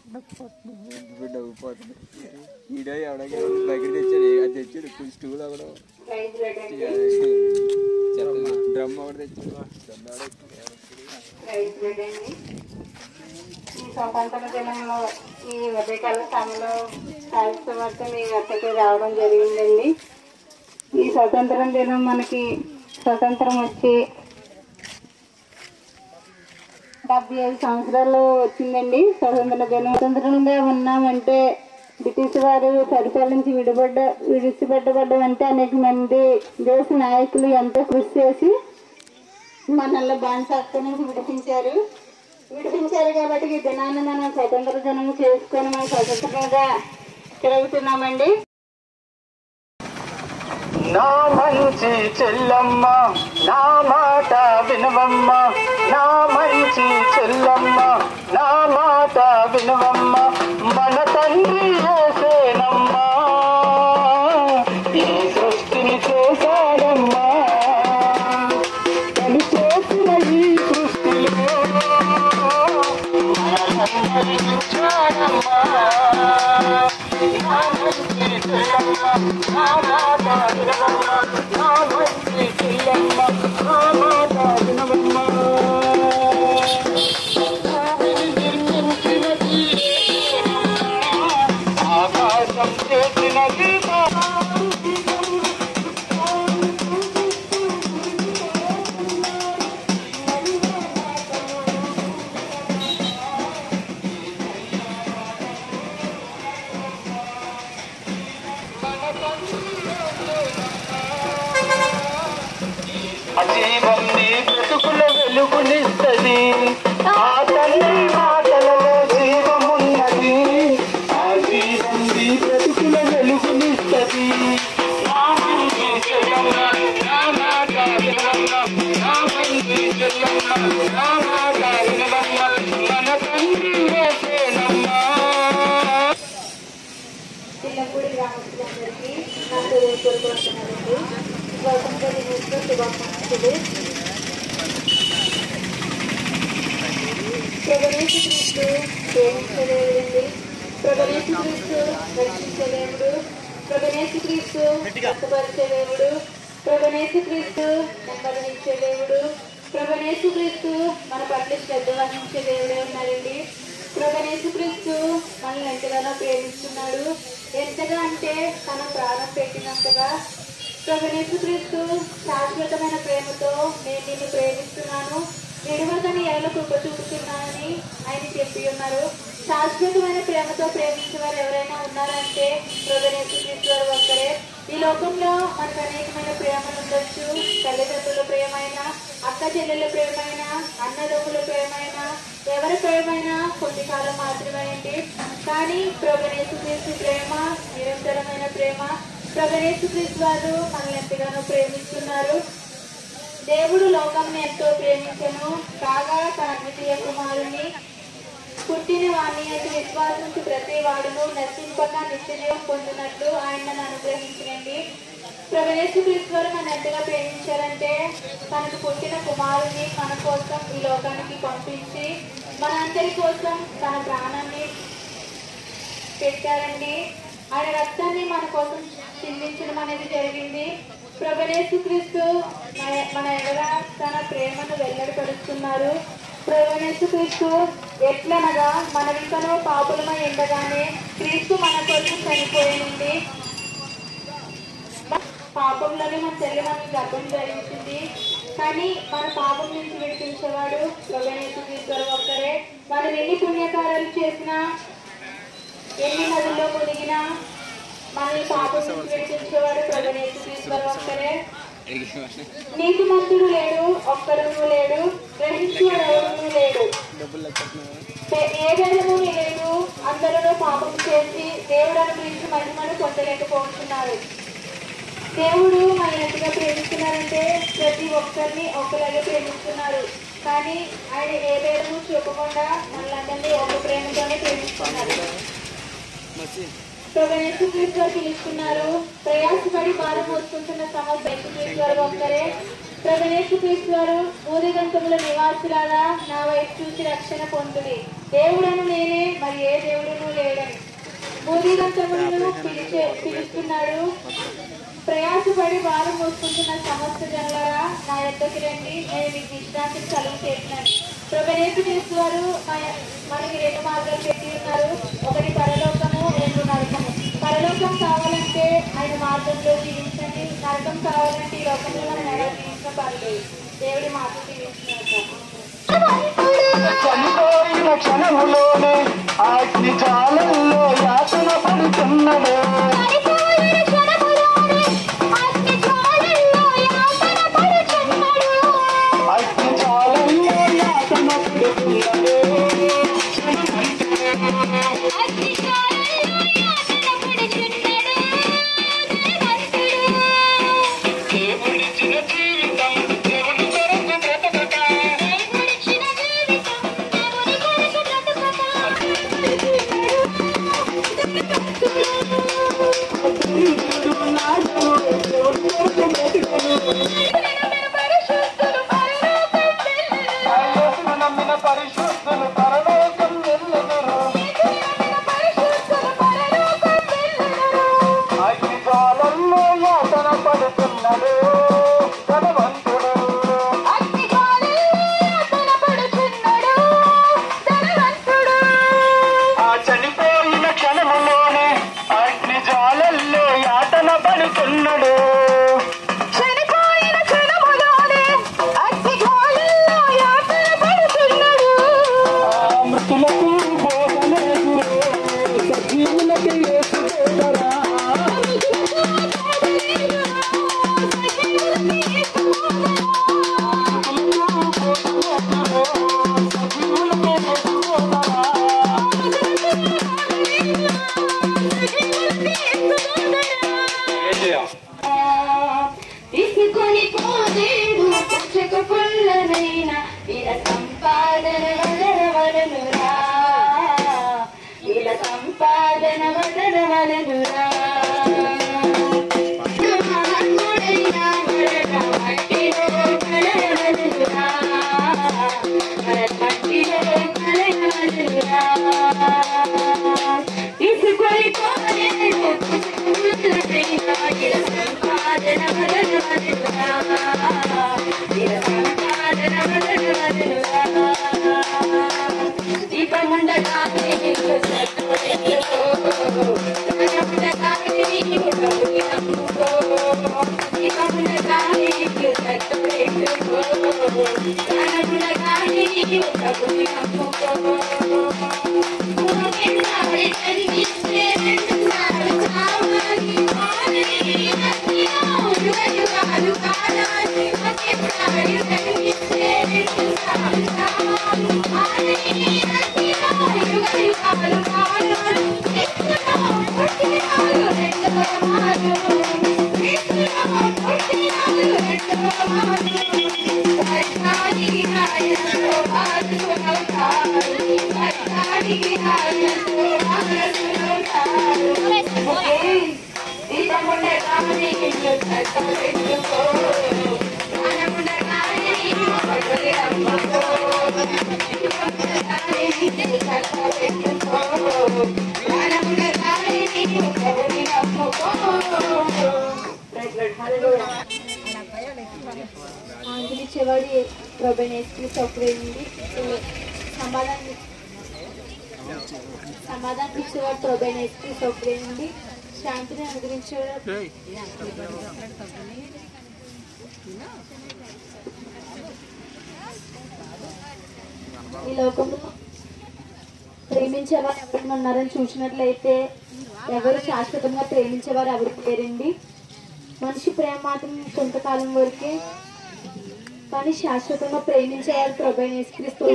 రావట్లేదు నవ్వుపోతుంది ఈడో ఎవడో దగ్గర తెచ్చాడు అది తెచ్చాడు కొంచెం స్టూల్ ఒకడు డ్రమ్ ఒకటి తెచ్చాడు డ్రమ్ ఈ స్వతంత్ర దినంలో ఈ ఉదయకాల సమయంలో సాహిత్యవర్త మీ వద్దకు రావడం జరిగిందండి ఈ స్వతంత్ర దినం మనకి స్వతంత్రం వచ్చి డెబ్బై ఐదు సంవత్సరాలు వచ్చిందండి స్వతంత్ర దినం స్వతంత్రంగా ఉన్నామంటే బ్రిటిష్ వారు పరిపాలించి విడిపడ్డ విడిచిపెట్టబడ్డమంటే అనేక మంది దేశ నాయకులు ఎంతో కృషి చేసి మనల్ని బానిసత్వం నుంచి విడిపించారు విడిపించారు కాబట్టి ఈ దినాన్ని మనం స్వతంత్ర దినం చేసుకొని మనం స్వతంత్రంగా తిరుగుతున్నామండి నా మంచి చెల్లమ్మ నా మాట వినవమ్మ నా మంచి చెల్లమ్మ నా మాట వినవమ్మ మన తండ్రి ఏసేనమ్మా ఈ సృష్టిని చేశాడమ్మా తను చేసిన ఈ సృష్టిలో మనల్ని ఉంచాడమ్మా నా మంచి చెల్లమ్మ నా మాట వినవమ్మ నా మంచి చెల్లమ్మ వెలుగునిస్తది ఆ తల్లి మాటలలో జీవమున్నది ఆ జీవం నీ బ్రతుకుల వెలుగునిస్తది నా మంది చెల్లమ్మ, నా మాట వినమ్మ, నా మంది చెల్లమ్మ, నా మాట వినమ్మ, మన తండ్రి యేసేనమ్మా. చిన్నప్పుడు గ్రామస్తులందరికీ నా హృదయపూర్వక వందనాలండి స్వాతంత్ర దినోత్సవ శుభాకాంక్షలు ప్రభనేసు క్రీస్తు ప్రేమించలేదండి ప్రభనేసు క్రీస్తు రక్షించలేముడు ప్రభనేసు క్రీస్తు కష్టపరిచలేముడు ప్రభనేసు క్రీస్తు నెమ్మదించలేముడు ప్రభనేసు క్రీస్తు మన పట్ల శ్రద్ధ వహించే దేవుడే ఉన్నాడండి ప్రభనేసు క్రీస్తు మనల్ని ఎంతగానో ప్రేమిస్తున్నాడు ఎంతగా అంటే తన ప్రాణం పెట్టినంతగా ప్రభనేసు క్రీస్తు శాశ్వతమైన ప్రేమతో నేను నిన్ను ప్రేమిస్తున్నాను విడువదని ఎవరు కృప చూపుతున్నానని ఆయన చెప్పి ఉన్నారు శాశ్వతమైన ప్రేమతో ప్రేమించే వారు ఎవరైనా ఉన్నారంటే ప్రభనేసు క్రీస్తు వారు ఒక్కరే ఈ లోకంలో మనకు అనేకమైన ప్రేమలు ఉండొచ్చు తల్లిదండ్రుల ప్రేమైన అక్క చెల్లెల ప్రేమైన అన్నదమ్ముల ప్రేమైన ఎవరి ప్రేమైన కొన్ని కాలం మాత్రమే అండి కానీ ప్రభనేసు క్రీస్తు ప్రేమ నిరంతరమైన ప్రేమ ప్రభనేసు క్రీస్తు వారు మనల్ని ఎంతగానో ప్రేమిస్తున్నారు దేవుడు లోకంని ఎంతో ప్రేమించను కాగా తన ద్వితీయ కుమారుని పుట్టిన వాణ్ణి అతి విశ్వాసించి ప్రతి వాడును నశింపక నిత్యజీవం పొందినట్లు ఆయన నన్ను అనుగ్రహించండి ప్రవేశు క్రీస్తువారు నన్ను ఎంతగా ప్రేమించారంటే తనకు పుట్టిన కుమారుని మన కోసం ఈ లోకానికి పంపించి మనందరి కోసం తన ప్రాణాన్ని పెట్టారండి ఆయన రక్తాన్ని మన కోసం చిందించడం అనేది జరిగింది ప్రభనేసు క్రీస్తు మన- మన ఎడల తన ప్రేమను వెల్లడిపరుస్తున్నారు ప్రభనేసు క్రీస్తు ఎట్లనగా మన వింకను పాపులమై ఉండగానే క్రీస్తు మన కొరకు చనిపోయింది పాపంలోనే మన తల్లి మనకి గర్భం ధరించింది కానీ మన పాపం నుంచి విడిపించేవాడు ప్రభనేసు క్రీస్తు ఒక్కరే మనం ఎన్ని పుణ్యకారాలు చేసినా ఎన్ని నదుల్లో మునిగినా మనల్ని పాపం నుంచి విడిపించేవాడు ప్రభనేసు క్రీస్తు ఒక్కరే నీతిమంతుడు లేడు ఒక్కడును లేడు గ్రహించేవాడు ఎవరును లేడు ఏ- ఏ జనము లేదు అందరిలో పాపం చేసి దేవుడు అనుగ్రహించి మహిమను పొందలేకపోతున్నారు దేవుడు మన ఎంతగా ప్రేమిస్తున్నారంటే ప్రతి ఒక్కరిని ఒకలాగే ప్రేమిస్తున్నారు కానీ ఆయన ఏ భేదము చూపకుండా మనలందరినీ ఒక ప్రేమతోనే ప్రేమిస్తున్నారు ప్రవేశ క్రీస్తు పిలుస్తున్నారు ప్రయాసపడి భారం మోసుకుంటున్న సమస్య క్రీస్తు వారు ఒక్కరే ప్రవేశ క్రీస్తు వారు ఊరిగంతముల నివాసులాగా నా వైపు చూసి రక్షణ పొందుడి దేవుడను నేనే మరి ఏ దేవుడును లేడని ఊరిగంతములను పిలిచే పిలుస్తున్నాడు ప్రయాసపడి భారం మోసుకుంటున్న సమస్త జనులారా నా యొక్కకి రండి నేను మీకు విశ్రాంతిని కలుగు చేసినాను ప్రభనేసు క్రీస్తు వారు మన- మనకి రెండు మార్గాలు పెట్టి ఉన్నారు ఒకటి పరలోకము రెండు నరకము పరలోకం కావాలంటే ఆయన మార్గంలో జీవించండి నరకం కావాలంటే ఈ లోకంలో మనం ఎలా జీవించడం పర్లేదు దేవుడి మాట జీవించినట్టు చనిపోయిన క్షణములోనే అగ్ని జాలల్లో యాతన పడుతున్నదే అగ్ని జాలల్లో యాతన పడుతున్నదే దేవుడిచ్చిన జీవితం దేవుడి కొరకు బ్రతకక నమ్మిన పరిశుద్ధులు వలెనురా మహాత్ముడైన భరత మట్టిలో కలవలెనురా భరత మట్టిలో కలవలెనురా ఇసుకొని కోరేను పుష్పముద్రపైన ఇల సంపాదన వలెనురా ఇల సంపాదన వలెనురా దీపముండగానే నీకు సత్తుడెందుకో జ్ఞానముండగానే నీకు ప్రభుని నమ్ముకో దీపముండగానే నీకు సత్తుడెందుకో జ్ఞానముండగానే నీకు ప్రభుని నమ్ముకో ఒకసారి కనిపిస్తే రెండుసార్లు చావాలి యుగాలు కాలాలి ఒకసారి కనిపిస్తే రెండుసార్లు చావాలి ఆంధ్రిచేవాడి ప్రభనేశ్వరి సౌకర్యండి సమాధానం సమాధానం ఇచ్చేవాడు ప్రభనేశ్వరి సౌకర్యండి శాంతిని అనుగ్రహించేవాడు ఈ లోకంలో ప్రేమించేవారు ఎవరైనా ఉన్నారని చూసినట్లయితే ఎవరు శాశ్వతంగా ప్రేమించేవారు ఎవరు లేరండి మనిషి ప్రేమ మాత్రం కొంతకాలం వరకే కానీ శాశ్వతంగా ప్రేమించేవారు ప్రభు నేస్క్రీస్తు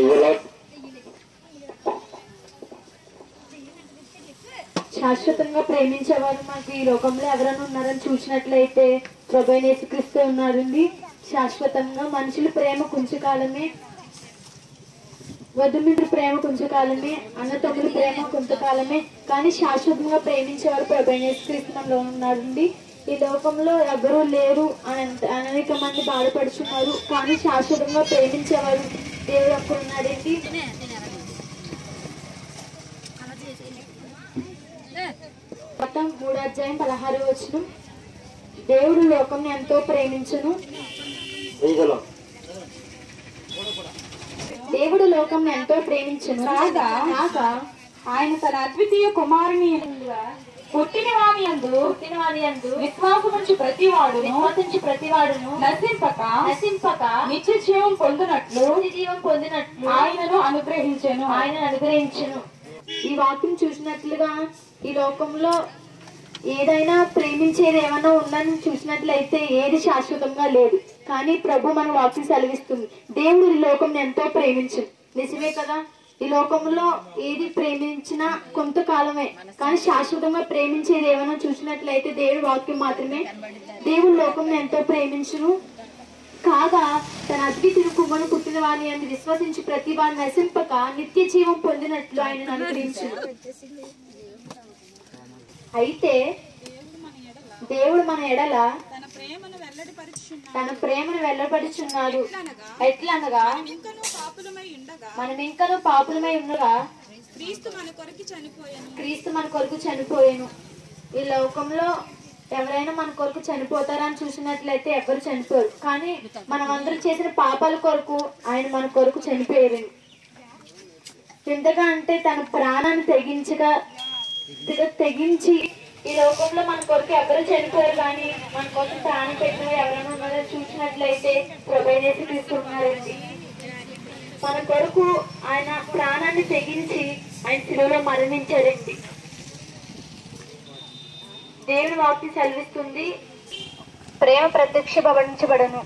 శాశ్వతంగా ప్రేమించేవారు మనకి ఈ లోకంలో ఎవరైనా ఉన్నారని చూసినట్లయితే ప్రభు నేస్క్రీస్తు ఉన్నారండి శాశ్వతంగా మనుషుల ప్రేమ కొంచెకాలమే వధుమిత్ర ప్రేమ కొంచెకాలమే అన్నతమ్ముల ప్రేమ కొంతకాలమే కానీ శాశ్వతంగా ప్రేమించేవారు ప్రభు ఉన్నారండి ఈ లోకంలో ఎవరూ లేరు అని అంత- అనేక మంది బాధపడుతున్నారు కానీ శాశ్వతంగా ప్రేమించేవారు దేవుడు అక్కడ ఉన్నాడండి మొత్తం మూడు అధ్యాయం పదహారు వచ్చిన దేవుడు లోకం ఎంతో ప్రేమించును దేవుడు లోకం ఎంతో ప్రేమించును కాగా కాగా ఆయన తన అద్వితీయ కుమారుని పుట్టిన వాని అందు పుట్టిన వాని యందు విశ్వాసముంచి ప్రతివాడును విశ్వసించి ప్రతివాడును నశింపక నశింపక నిత్య జీవం పొందునట్లు నిత్య జీవం పొందినట్లు ఆయనను అనుగ్రహించెను ఆయన అనుగ్రహించును ఈ వాక్యం చూసినట్లుగా ఈ లోకంలో ఏదైనా ప్రేమించేది ఏమైనా ఉందని చూసినట్లయితే ఏది శాశ్వతంగా లేదు కానీ ప్రభు మన వాక్యం సెలవిస్తుంది దేవుడు ఈ లోకం ఎంతో ప్రేమించు నిజమే కదా ఈ లోకంలో ఏది ప్రేమించినా కొంతకాలమే కానీ శాశ్వతంగా ప్రేమించేది ఏమైనా చూసినట్లయితే దేవుడి వాక్యం మాత్రమే దేవుడు లోకం ఎంతో ప్రేమించును కాగా తన అద్వితీయ కుమ్మను పుట్టిన వారిని అని విశ్వసించి ప్రతి వారిని నశింపక నిత్య జీవం పొందినట్లు ఆయన అనుగ్రహించు అయితే దేవుడు మన ఎడల తన ప్రేమను వెల్లడిపరుచున్నాడు తన ప్రేమను వెళ్ళబడుచున్నాడు ఎట్లనగా ఇంకనూ పాపులమై ఉండగా మనం ఇంకనూ పాపులమై ఉండగా క్రీస్తు మన కొరకు చనిపోయాను క్రీస్తు మన కొరకు చనిపోయాను ఈ లోకంలో ఎవరైనా మన కొరకు చనిపోతారని చూసినట్లయితే ఎవరు చనిపోరు కానీ మనం అందరూ చేసిన పాపాల కొరకు ఆయన మన కొరకు చనిపోయారు ఎంతగా అంటే తన ప్రాణాన్ని తెగించగా తెగ- తెగించి ఈ లోకంలో మన కొరకు ఎవరు చనిపోయారు కానీ మన కోసం ప్రాణం పెట్టిన వారు ఎవరైనా ఉన్నారో చూసినట్లయితే ప్రభైనేసి తీసుకున్నారండి మన కొరకు ఆయన ప్రాణాన్ని తెగించి ఆయన శిలువలో మరణించాడండి దేవుని వాక్యం సెలవిస్తుంది ప్రేమ ప్రత్యక్ష భవించబడను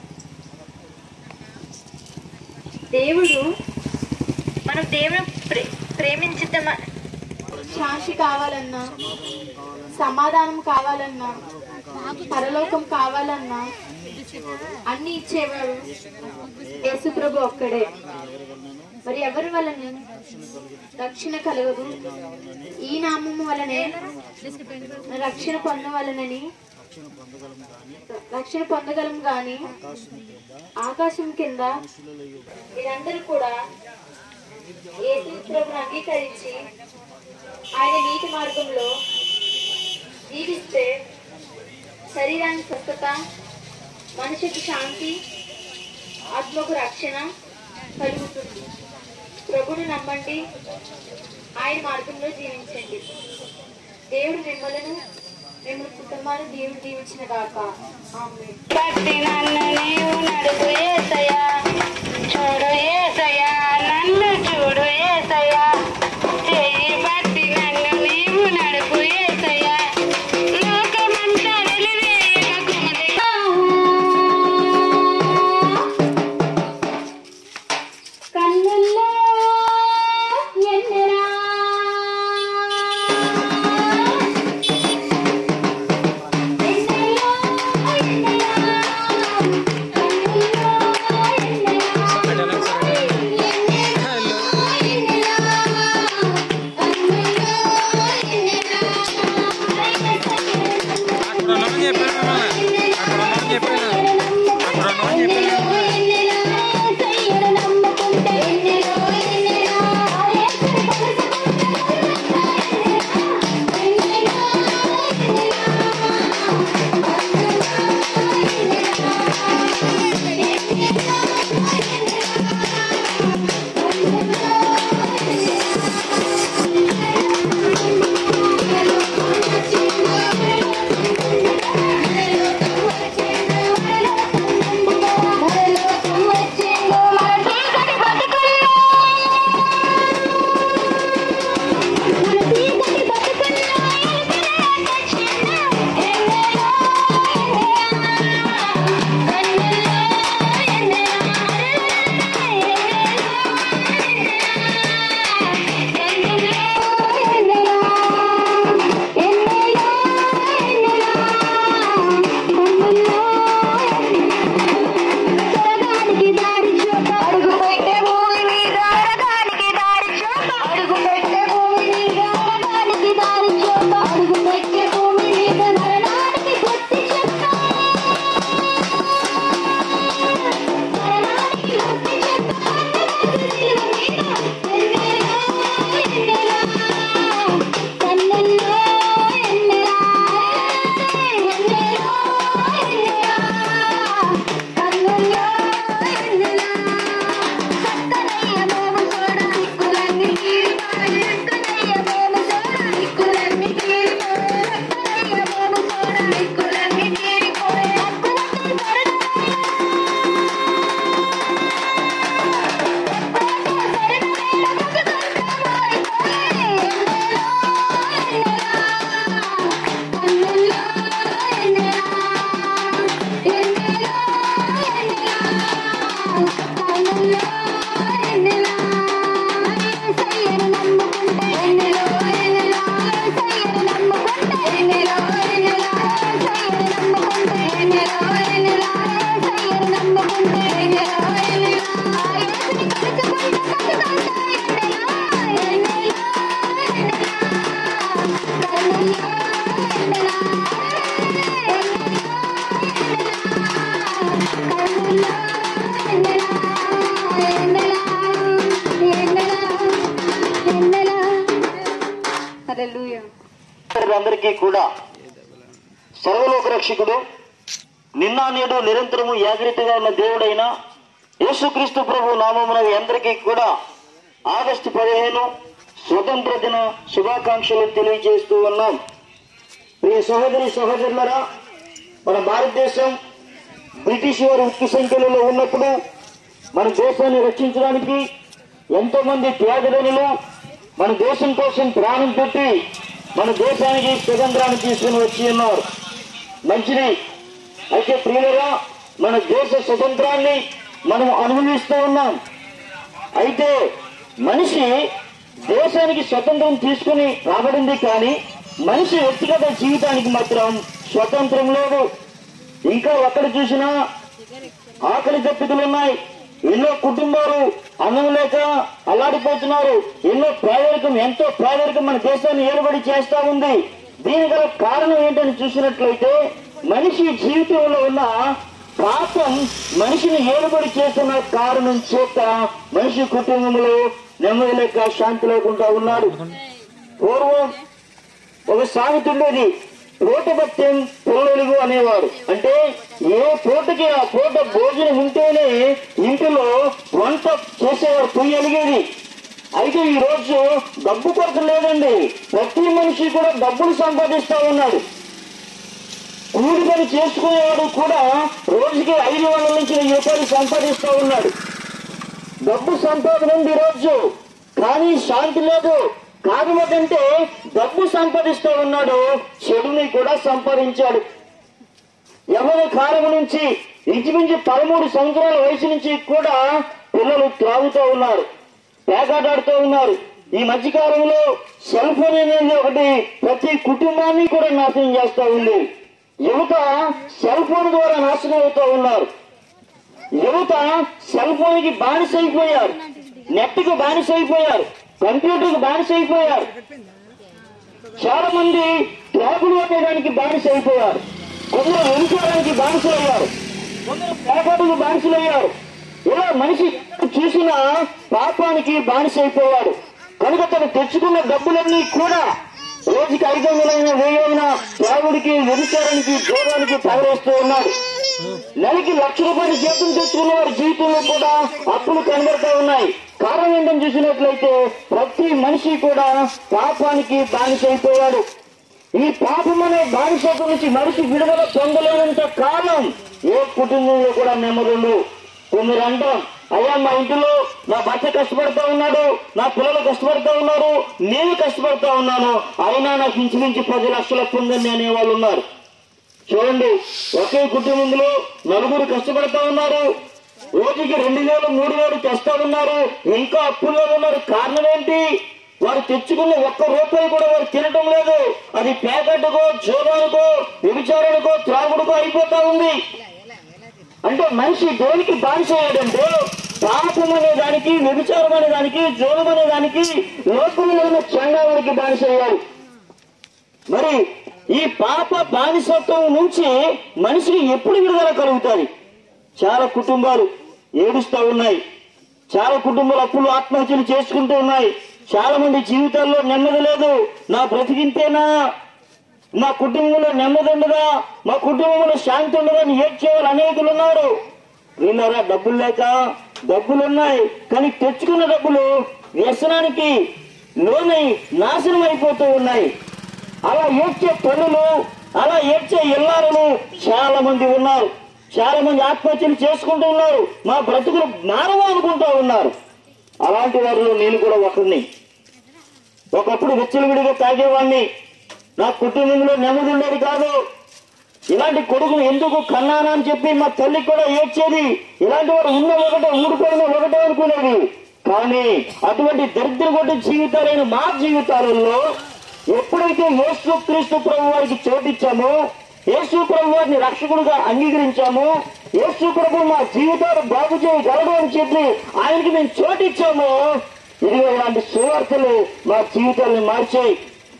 దేవుడు మనం దేవుని ప్రే ప్రేమించితే మ- శాంతి కావాలన్నా సమాధానం కావాలన్నా పరలోకం కావాలన్నా అన్ని ఇచ్చేవాడు యేసు ప్రభు ఒక్కడే మరి ఎవరి వలన రక్షణ కలగదు ఈ నామము వలనే రక్షణ పొందవలనని రక్షణ పొందగలం గాని ఆకాశం కింద మీరందరూ కూడా యేసు ప్రభుని అంగీకరించి ఆయన నీతి మార్గంలో జీవిస్తే శరీరానికి స్వస్థత మనిషికి శాంతి ఆత్మకు రక్షణ కలుగుతుంది ప్రభుని నమ్మండి ఆయన మార్గంలో జీవించండి దేవుడు మిమ్మలను మిమ్మల్ని కుటుంబాన్ని దేవుడు దీవించిన గాక ఆమేన్. బట్టి నన్ను నీవు నడుపు ఏసయ్యా చూడు ఏసయ్యా నన్ను చూడు ఏసయ్యా చెయ్యి బట్టి నన్ను నీవు నడుపు ఏసయ్యా లోకమంతా వెలివేయక కన్నుల్లో ఎన్నెరా అక్కడ ఉన్నామని చెప్పాను మిమ్మల్ని అక్కడ ఉన్నామని చెప్పాను అక్కడ ఉన్నామని చెప్పాను అందరికీ కూడా సర్వలోక రక్షకుడు నిన్న నేడు నిరంతరము యాగ్రతగా ఉన్న దేవుడైన యేసుక్రీస్తు ప్రభు నామమున మీ అందరికీ కూడా ఆగస్టు పదిహేను స్వతంత్ర దిన శుభాకాంక్షలు తెలియజేస్తూ ఉన్నాం ప్రియ సహోదరి సహోదరులరా మన భారతదేశం బ్రిటిష్ వారి ఉక్కు సంఖ్యలలో ఉన్నప్పుడు మన దేశాన్ని రక్షించడానికి ఎంతో మంది త్యాగదనులు మన దేశం కోసం ప్రాణం పెట్టి మన దేశానికి స్వతంత్రాన్ని తీసుకుని వచ్చి ఉన్నారు మంచిది అయితే ప్రియులరా మన దేశ స్వతంత్రాన్ని మనం అనుభవిస్తూ ఉన్నాం అయితే మనిషి దేశానికి స్వతంత్రం తీసుకుని రాబడింది కానీ మనిషి వ్యక్తిగత జీవితానికి మాత్రం స్వతంత్రం లేదు ఇంకా ఎక్కడ చూసినా ఆకలి దప్పికలు ఉన్నాయి ఎన్నో కుటుంబాలు అన్నం లేక అల్లాడిపోతున్నారు ఎన్నో పేదరికం ఎంతో పేదరికం మన దేశాన్ని ఏలుబడి చేస్తా ఉంది దీని గల కారణం ఏంటని చూసినట్లయితే మనిషి జీవితంలో ఉన్న పాపం మనిషిని ఏలుబడి చేస్తున్న కారణం చేత మనిషి కుటుంబంలో నెమ్మది లేక శాంతి లేకుండా ఉన్నాడు పూర్వం ఒక సామెత ఉండేది పూట భక్త్యం పొల్లెలుగు అనేవాడు అంటే ఏ పూటకి ఆ పూట భోజనం ఉంటేనే ఇంటిలో వంట చేసేవారు పొయ్యి అలిగేది అయితే ఈ రోజు డబ్బు కొరత లేదండి ప్రతి మనిషి కూడా డబ్బులు సంపాదిస్తా ఉన్నాడు కూలి పని చేసుకునేవాడు కూడా రోజుకి ఐదు వందల నుంచి వెయ్యి రూపాయలు సంపాదిస్తా ఉన్నాడు డబ్బు సంపాదన ఉంది ఈరోజు కానీ శాంతి లేదు కారణం ఏంటంటే డబ్బు సంపాదిస్తూ ఉన్నాడు చెడుని కూడా సంపాదించాడు ఎవరి కాలం నుంచి ఇంచుమించు పదమూడు సంవత్సరాల వయసు నుంచి కూడా పిల్లలు త్రాగుతూ ఉన్నారు పేకాటాడుతూ ఉన్నారు ఈ మధ్య కాలంలో సెల్ ఫోన్ అనేది ఒకటి ప్రతి కుటుంబాన్ని కూడా నాశనం చేస్తా ఉంది యువత సెల్ ఫోన్ ద్వారా నాశనం అవుతూ ఉన్నారు యువత సెల్ ఫోన్ కి బానిస అయిపోయారు నెట్ కు బానిస అయిపోయారు కంప్యూటర్ కు బానిస అయిపోయారు చాలా మంది ట్రాకులు పట్టడానికి బానిస అయిపోయారు కొందరు వెనుకోవడానికి బానిసలు అయ్యారు కొందరు పేపర్లకు బానిసలు అయ్యారు ఇలా మనిషి ఎక్కడ చూసినా పాపానికి బానిస అయిపోయాడు కనుక తను తెచ్చుకున్న డబ్బులన్నీ కూడా రోజుకి ఐదు వందలైన వెయ్యైన త్రాగుడికి వ్యభిచారానికి జోరానికి తగలేస్తూ ఉన్నాడు నెలకి లక్ష రూపాయలు జీతం తెచ్చుకున్న వారి జీవితంలో కూడా అప్పులు కనబడుతూ ఉన్నాయి కారణం ఏంటని చూసినట్లయితే ప్రతి మనిషి కూడా పాపానికి బానిస అయిపోయాడు ఈ పాపం అనే బానిసత్వం నుంచి మనిషి విడుదల పొందలేనంత కాలం ఏ కుటుంబంలో కూడా నెమ్మదుండు కొందరు అంటాం అయ్యా మా ఇంటిలో నా భర్త కష్టపడతా ఉన్నాడు నా పిల్లలు కష్టపడతా ఉన్నారు నేను కష్టపడతా ఉన్నాను అయినా నాకు ఇంచుమించు పది లక్షల పొందండి అనే వాళ్ళు ఉన్నారు చూడండి ఒకే కుటుంబంలో నలుగురు కష్టపడతా ఉన్నారు రోజుకి రెండు వేలు మూడు వేలు తెస్తా ఉన్నారు ఇంకా అప్పుల్లో ఉన్నారు కారణం ఏంటి వారు తెచ్చుకున్న ఒక్క రూపాయి కూడా వారు తినటం లేదు అది పేకట్టుకో జోరానికో వ్యభిచారానికో త్రాగుడుకో అయిపోతా ఉంది అంటే మనిషి దేనికి బానిస అయ్యాడంటే పాపం అనే దానికి వ్యభిచారం అనే దానికి జోరం అనే దానికి లోకంలో ఉన్న చండాలకి బానిస అయ్యాడు మరి ఈ పాప బానిసత్వం నుంచి మనిషికి ఎప్పుడు విడుదల కలుగుతుంది చాలా కుటుంబాలు ఏడుస్తూ ఉన్నాయి చాలా కుటుంబాలు అప్పులు ఆత్మహత్యలు చేసుకుంటూ ఉన్నాయి చాలా మంది జీవితాల్లో నెమ్మది లేదు నా బ్రతికింతేనా మా కుటుంబంలో నెమ్మది ఉండదా మా కుటుంబంలో శాంతి ఉండదా అని ఏడ్చేవాళ్ళు అనేకులు ఉన్నారు వీళ్ళరా డబ్బులు లేక డబ్బులు ఉన్నాయి కానీ తెచ్చుకున్న డబ్బులు వ్యసనానికి లోనై నాశనం అయిపోతూ ఉన్నాయి అలా ఏడ్చే తల్లులు అలా ఏడ్చే ఇల్లారులు చాలా మంది ఉన్నారు చాలా మంది ఆత్మహత్యలు చేసుకుంటూ ఉన్నారు మా బ్రతుకులు మానవ అనుకుంటూ ఉన్నారు అలాంటి వారిలో నేను కూడా ఒకరిని ఒకప్పుడు విచ్చలవిడిగా తాగేవాడిని నా కుటుంబంలో నెమ్మది ఉండేది కాదు ఇలాంటి కొడుకును ఎందుకు కన్నానా అని చెప్పి మా తల్లి కూడా ఏడ్చేది ఇలాంటి వాడు ఉన్న ఒకటే ఊడిపోయిన ఒకటే అనుకునేది కానీ అటువంటి దరిద్ర కొట్టు జీవితాలైన మా జీవితాలలో ఎప్పుడైతే యేసు క్రీస్తు ప్రభు వారికి చోటిచ్చామో యేసు ప్రభు వారిని రక్షకుడుగా అంగీకరించామో యేసు ప్రభు మా జీవితాలు బాగు చేయగలడు అని చెప్పి ఆయనకి మేము చోటిచ్చామో ఇదిగో ఇలాంటి సువార్తలు మా జీవితాలను మార్చాయి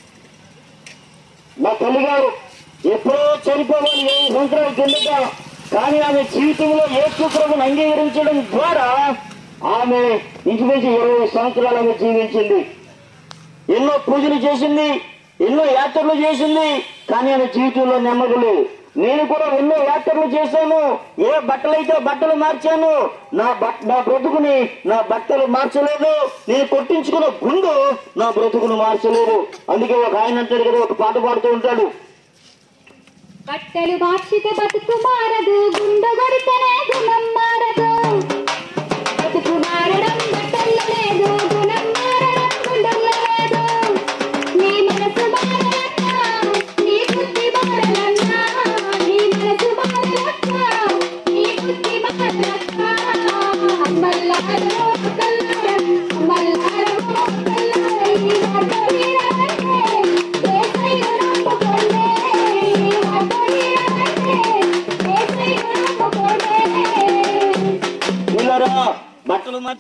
మా తల్లిగారు ఎప్పుడో చనిపోవాలి ఏడు సంవత్సరాల కిందట కానీ ఆమె జీవితంలో యేసు ప్రభుని అంగీకరించడం ద్వారా ఆమె ఇంచుమించు ఇరవై సంవత్సరాలు ఆమె జీవించింది ఎన్నో పూజలు చేసింది ఎన్నో యాత్రలు చేసింది కానీ ఆమె జీవితంలో నెమ్మది లేదు నేను కూడా ఎన్నో యాత్రలు చేశాను ఏ బట్టలైతే బట్టలు మార్చాను నా బట్ నా బ్రతుకుని నా బట్టలు మార్చలేదు నేను కొట్టించుకున్న గుండు నా బ్రతుకును మార్చలేదు అందుకే ఒక ఆయన అంటాడు కదా ఒక పాట పాడుతూ ఉంటాడు బట్టలు మార్చితే బతుకు మారదు గుండు కొడితేనే గుణం మారదు బతుకు మారడం బట్టల్లో లేదు గుణం మారడం గుండెల్లో లేదు నీ మనసు మారలన్నా నీ బుద్ధి మారలన్నా నీ మనసు మారలన్నా నీ బుద్ధి మారలన్నా అమ్మల్లారో కల్లారం అమ్మల్లారో కల్లారం ఈ మాట వినాలంటే ఏసయ్య నమ్ముకోండి ఈ మాట వినాలంటే ఏసయ్య నమ్ముకోండి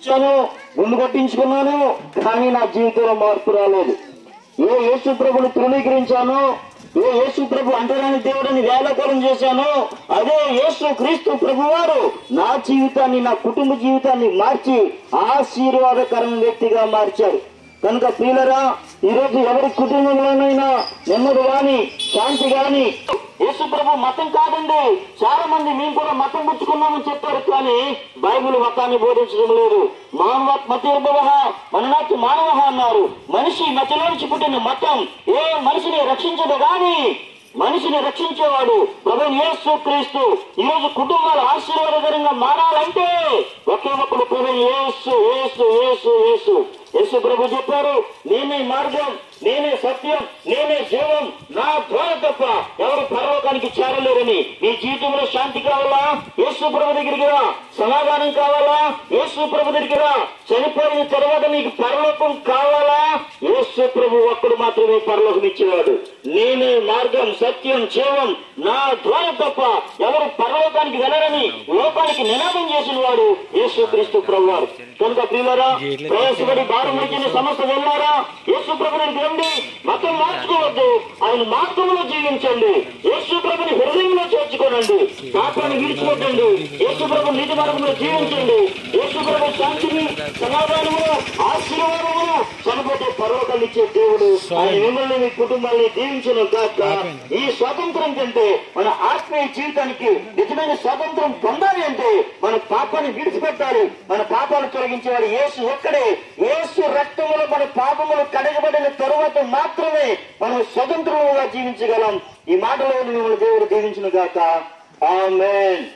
వచ్చాను గుండు కొట్టించుకున్నాను కానీ నా జీవితంలో మార్పు రాలేదు ఏ యేసు ప్రభుని తృణీకరించాను ఏ యేసు ప్రభు అంటరాని దేవుడిని వేలకోలం చేశాను అదే యేసు క్రీస్తు ప్రభు వారు నా జీవితాన్ని నా కుటుంబ జీవితాన్ని మార్చి ఆశీర్వాదకరమైన వ్యక్తిగా మార్చారు కనుక ప్రియులరా ఈరోజు ఎవరి కుటుంబంలోనైనా నెమ్మది గాని శాంతి గాని యేసు ప్రభు మతం కాదండి చాలా మంది మేము కూడా మతం పుచ్చుకున్నామని చెప్పారు కానీ బైబిల్ మతాన్ని బోధించడం లేదు మానవ మతోద్భవ మననాటి మానవ అన్నారు మనిషి మధ్యలో నుంచి పుట్టిన మతం ఏ మనిషిని రక్షించదు గాని మనిషిని రక్షించేవాడు ప్రభు యేసు క్రీస్తు ఈ రోజు కుటుంబాలు ఆశీర్వాదకరంగా మారాలంటే ఒకే ఒక్కడు ప్రభు యేసు యేసు యేసు యేసు యేసు ప్రభు చెప్పారు నేనే మార్గం నేనే సత్యం నేనే జీవం నా ద్వారా తప్ప ఎవరు పరలోకానికి చేరలేరని నీ జీవితంలో శాంతి కావాలా యేసు ప్రభు దగ్గరికి రా సమాధానం కావాలా యేసు ప్రభు దగ్గరికి రా చనిపోయిన తర్వాత నీకు పరలోకం కావాలా యేసు ప్రభు ఒక్కడు మాత్రమే పరలోకం ఇచ్చేవాడు నేనే మార్గం సత్యం జీవం నా ద్వారా తప్ప ఎవరు పరలోకానికి వెళ్ళరని లోకానికి నినాదం చేసిన వాడు యేసు క్రీస్తు ప్రభు వారు కనుక ప్రియులరా ప్రయాసపడి భారం వచ్చిన సమస్య వెళ్ళారా యేసు ప్రభుని రండి మతం మార్చుకోవద్దు ఆయన మార్గంలో జీవించండి యేసు ప్రభుని హృదయంలో చేర్చుకోనండి పాపాన్ని విడిచిపెట్టండి యేసు ప్రభు నీతి మార్గంలో జీవించండి యేసు ప్రభు శాంతిని సమాధానము ఆశీర్వాదము చనిపోతే పర్వతాలు ఇచ్చే దేవుడు ఆయన మిమ్మల్ని మీ కుటుంబాన్ని దీవించను కాక ఈ స్వాతంత్రం కంటే మన ఆత్మీయ జీవితానికి నిజమైన స్వాతంత్రం పొందాలి అంటే మన పాపాన్ని విడిచిపెట్టాలి మన పాపాలు తొలగించేవాడు యేసు ఒక్కడే యేసు రక్తములో మన పాపములు కడగబడిన తరువాత మాత్రమే మనం స్వతంత్రముగా జీవించగలం ఈ మాటలో మిమ్మల్ని దేవుడు దీవించును గాక ఆమేన్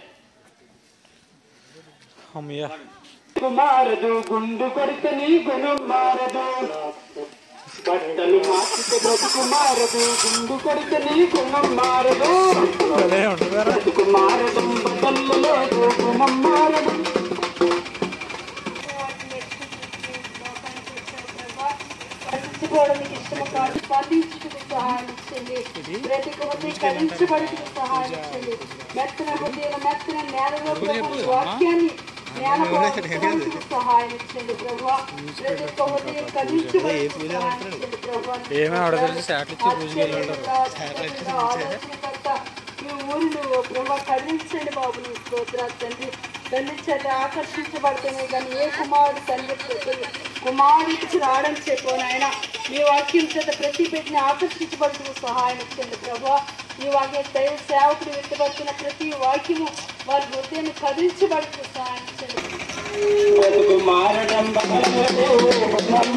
అమ్మయ్యా మారదు గుండు కొడితే నీ గుణం మారదు బట్టలు మార్చితే బ్రతుకు మారదు గుండు కొడితే నీ గుణం మారదు బ్రతుకు మారదు బట్టలు లేదు గుణం మారదు కలిసిపోవడం మీకు ఇష్టము కాదు స్పందించుటకు సహాయం ఇచ్చండి ప్రతి కొద్ది కలించబడుటకు సహాయం ఇచ్చండి మెత్తన హృదయం మెత్తన నేలలో ప్రభు వాక్యాన్ని జ్ఞానకు సహాయం ఇచ్చండి ప్రభు ప్రతి ఒక్క హృదయం కలించబడుటకు సహాయం ఇచ్చండి ప్రభు ఏమీ ఆవిడ తెలిసి శాటిల్ ఇచ్చి పూజకి వెళ్ళాడు ఆలోచనకర్త ఈ ఊరిని ప్రభా కదిలించండి బాబు నీ స్తోత్రాలు తండ్రి తల్లి చేత ఆకర్షించబడుతున్నాయి కానీ ఏ కుమారుడు తండ్రి కుమారుడికి రావడం చెప్పు నాయన మీ వాక్యం చేత ప్రతి బిడ్డని ఆకర్షించబడుతూ సహాయం ఇచ్చండి ప్రభా ఈ వాక్య దైవ సేవకుడు వ్యక్తపడుతున్న ప్రతి వాక్యము వారి హృదయాన్ని కదిలించబడుతూ సహాయం ఇచ్చండి బ్రతుకు మారడం బట్టలు గుణం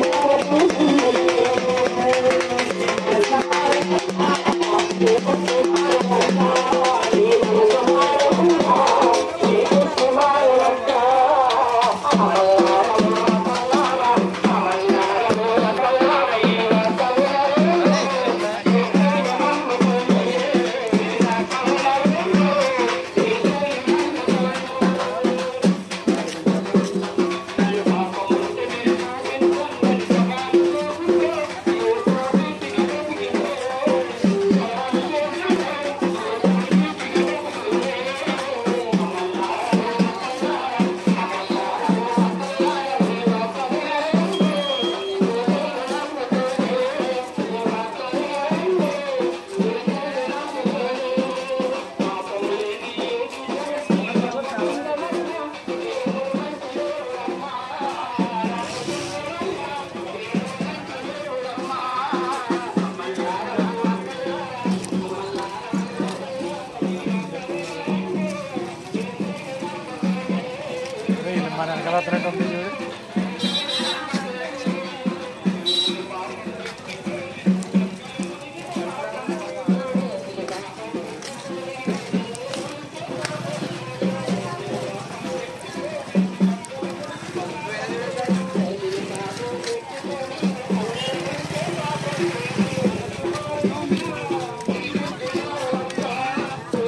మన వెనకాల వస్తున్నట్టు ఉంది చూడు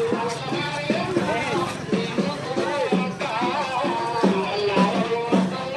ఆ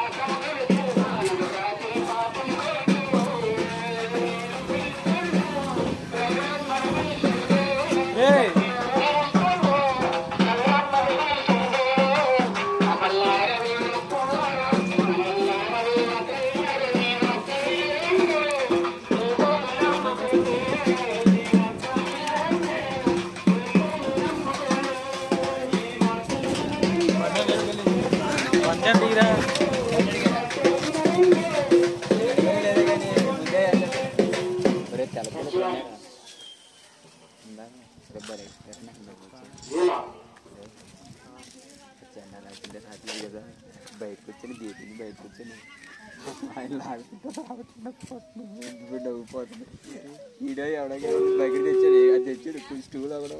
బయటకు వచ్చాను దీపింది బయటకు వచ్చాను ఆయన లాగుతుంటే రావట్లేదు బిడ్డ ఊగిపోతుంది ఈడో ఎవడో బయట తెచ్చాడు అది తెచ్చాడు కొంచెం స్టూల్ ఒకడు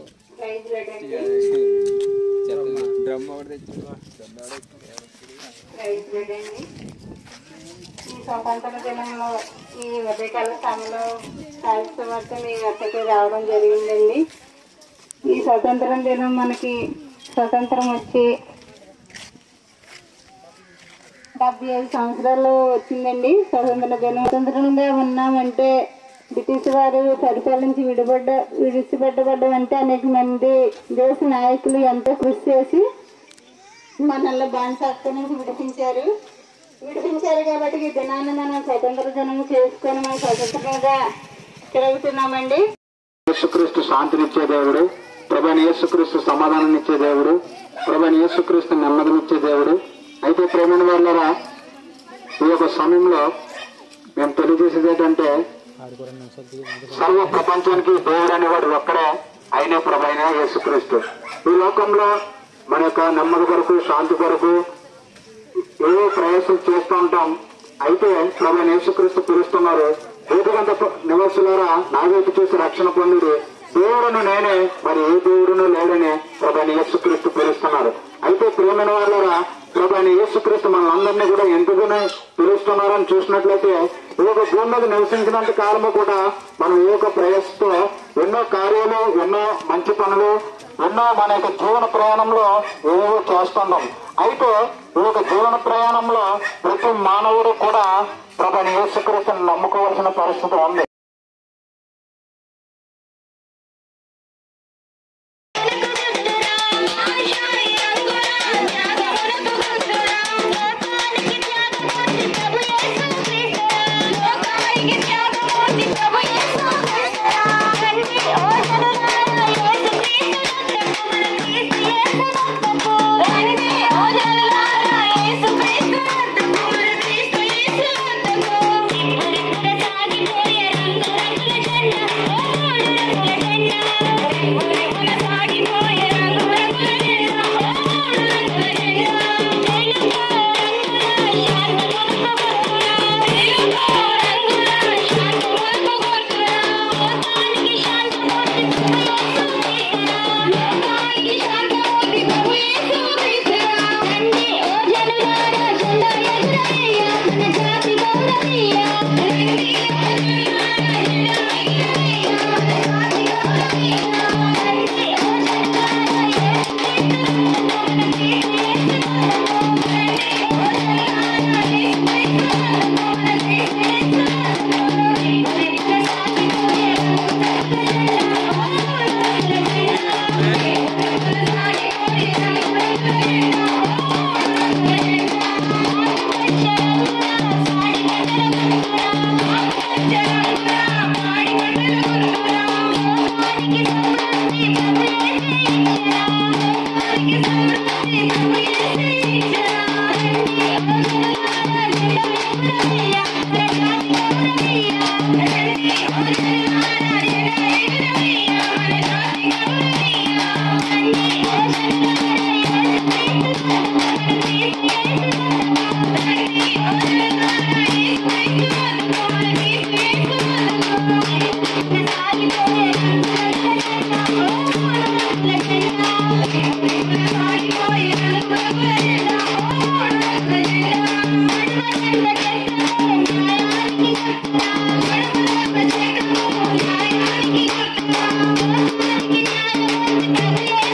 డ్రమ్ ఒకటి తెచ్చాడు డ్రమ్ ఈ స్వతంత్ర దినంలో ఈ ఉదయకాల సమయంలో సాహిత్యవర్త మీ వద్దకు రావడం జరిగిందండి ఈ స్వతంత్ర దినం మనకి స్వతంత్రం వచ్చి డెబ్బై ఐదు సంవత్సరాలు వచ్చిందండి స్వతంత్ర దినం స్వతంత్రంగా ఉన్నామంటే బ్రిటిష్ వారు పరిపాలించి విడిపడ్డ విడిచిపెట్టబడ్డమంటే అనేక మంది దేశ నాయకులు ఎంతో కృషి చేసి మనల్ని బానిసత్వం నుంచి విడిపించారు విడిపించారు కాబట్టి ఈ దినాన్ని మనం స్వతంత్ర దినం చేసుకొని మనం స్వతంత్రంగా తిరుగుతున్నామండి యేసుక్రీస్తు శాంతినిచ్చే దేవుడు ప్రభాని యేసుక్రీస్తు సమాధానాన్నిచ్చే దేవుడు ప్రభాని యేసుక్రీస్తు నెమ్మదినిచ్చే దేవుడు అయితే ప్రేమైన వాళ్ళరా ఈ యొక్క సమయంలో మేము తెలియజేసేది ఏంటంటే సర్వ ప్రపంచానికి దేవుడు అనేవాడు ఒక్కడే అయినే ప్రభు అయిన యేసుక్రీస్తు ఈ లోకంలో మన యొక్క నెమ్మది కొరకు శాంతి కొరకు ఏవో ప్రయాసం చేస్తూ ఉంటాం అయితే ప్రభు యేసుక్రీస్తు పిలుస్తున్నారు వేదికంత నివాసులారా నా వైపు చూసి రక్షణ పొందిడి దేవుడును నేనే మరి ఏ దేవుడును లేడని ప్రభు యేసుక్రీస్తు పిలుస్తున్నారు అయితే ప్రేమైన వాళ్ళరా ప్రభు యేసుక్రీస్తు మనందరినీ కూడా ఎందుకునే పిలుస్తున్నారని చూసినట్లయితే ఈ యొక్క భూమి మీద నివసించినంత కాలము కూడా మనం ఈ యొక్క ప్రయాసతో ఎన్నో కార్యాలు ఎన్నో మంచి పనులు ఎన్నో మన యొక్క జీవన ప్రయాణంలో ఏవో చేస్తున్నాం అయితే ఈ యొక్క జీవన ప్రయాణంలో ప్రతి మానవుడు కూడా ప్రభు యేసుక్రీస్తుని నమ్ముకోవాల్సిన పరిస్థితి ఉంది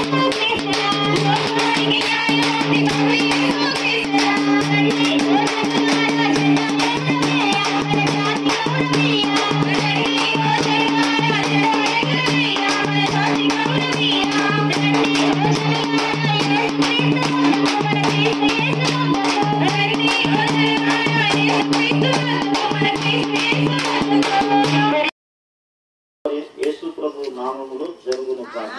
Thank you. నామములో జరుగును కాదు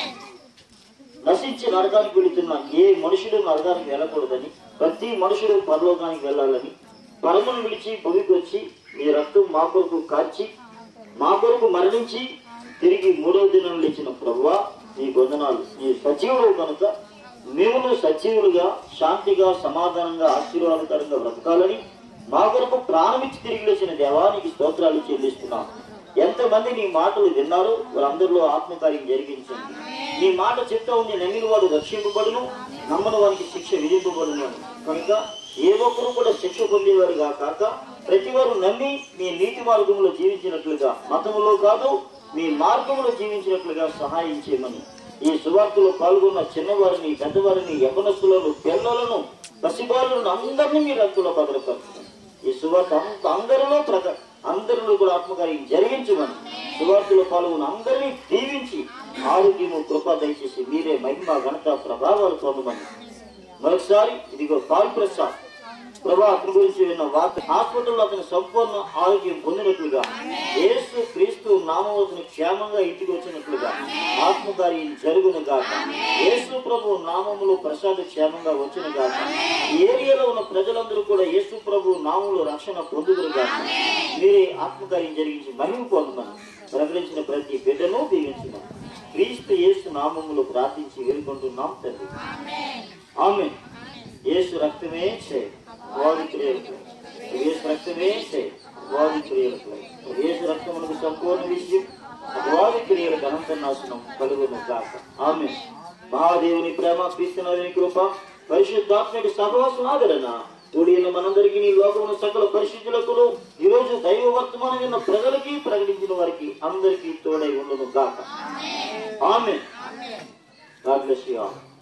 నశించి నరకానికి వెళుతున్న ఏ మనుషుడు నరకానికి వెళ్ళకూడదని ప్రతి మనుషుడు పరలోకానికి వెళ్ళాలని పరమును విడిచి భూమికి వచ్చి మీ రక్తం మా కొరకు కాచి మా కొరకు మరణించి తిరిగి మూడవ దినం లేచిన ప్రభువా నీ వందనాలు నీ సజీవుడు కనుక మేము సజీవులుగా శాంతిగా సమాధానంగా ఆశీర్వాదకరంగా బ్రతకాలని మా కొరకు ప్రాణమిచ్చి తిరిగి లేచిన దేవానికి స్తోత్రాలు చెల్లిస్తున్నాం ఎంతమంది నీ మాటలు విన్నారో వారందరిలో ఆత్మకార్యం జరిగించండి నీ మాట చెప్తా ఉంది నమ్మిన వాడు రక్షింపబడును నమ్మని వారికి శిక్ష విధింపబడును అని. కనుక ఏ ఒక్కరు కూడా శిక్ష పొందేవారుగా కాక ప్రతి వారు నమ్మి మీ నీతి మార్గంలో జీవించినట్లుగా మతములో కాదు మీ మార్గంలో జీవించినట్లుగా సహాయం చేయమని ఈ సువార్తలో పాల్గొన్న చిన్నవారిని పెద్దవారిని యవనస్తులను పిల్లలను పసిబాలను అందరినీ మీ రక్తులో భద్రపరచండి ఈ సువార్త అంత అందరిలో ప్రక అందరిలో కూడా ఆత్మకార్యం జరిగించమని సువార్తలో పాల్గొన్న అందరినీ దీవించి ఆరోగ్యము కృప దయచేసి మీరే మహిమ ఘనత ప్రభావాలు పొందమని మరొకసారి ఇదిగో పాల్ ప్రసాద్ ప్రభా అతని గురించి విన్న వార్త హాస్పిటల్లో అతని సంపూర్ణ ఆరోగ్యం పొందినట్లుగా యేసు క్రీస్తు నామం అతను క్షేమంగా ఇంటికి వచ్చినట్లుగా ఆత్మకార్యం జరుగును గాక యేసు ప్రభు నామములో ప్రసాద్ క్షేమంగా వచ్చిన గాక ఈ ఏరియాలో ఉన్న ప్రజలందరూ కూడా యేసు ప్రభు నామంలో రక్షణ పొందుదురు గాక మీరే ఆత్మకార్యం జరిగించి మహిమ పొందమని ప్రకటించిన ప్రతి బిడ్డను దీవించమని క్రీస్తు యేసు నామములో ప్రార్థించి వేడుకుంటున్నాం తండ్రి ఆమె యేసు రక్తమే చే వారి క్రియలకు యేసు రక్తమే చే వారి క్రియలకు యేసు రక్తమునకు సంపూర్ణ విషయం వారి క్రియలకు అనంత నాశనం కలుగును కాక ఆమె మహాదేవుని ప్రేమ క్రీస్తునాథుని కృప పరిశుద్ధాత్మటి సహవాసం ఆదరణ కూడిన మనందరికీ నీ లోకమున సకల పరిశుద్ధులకు ఈ రోజు దైవ వర్తమానం విన్న ప్రజలకి ప్రకటించిన వారికి అందరికీ తోడై ఉండును గాక ఆమె God bless you all.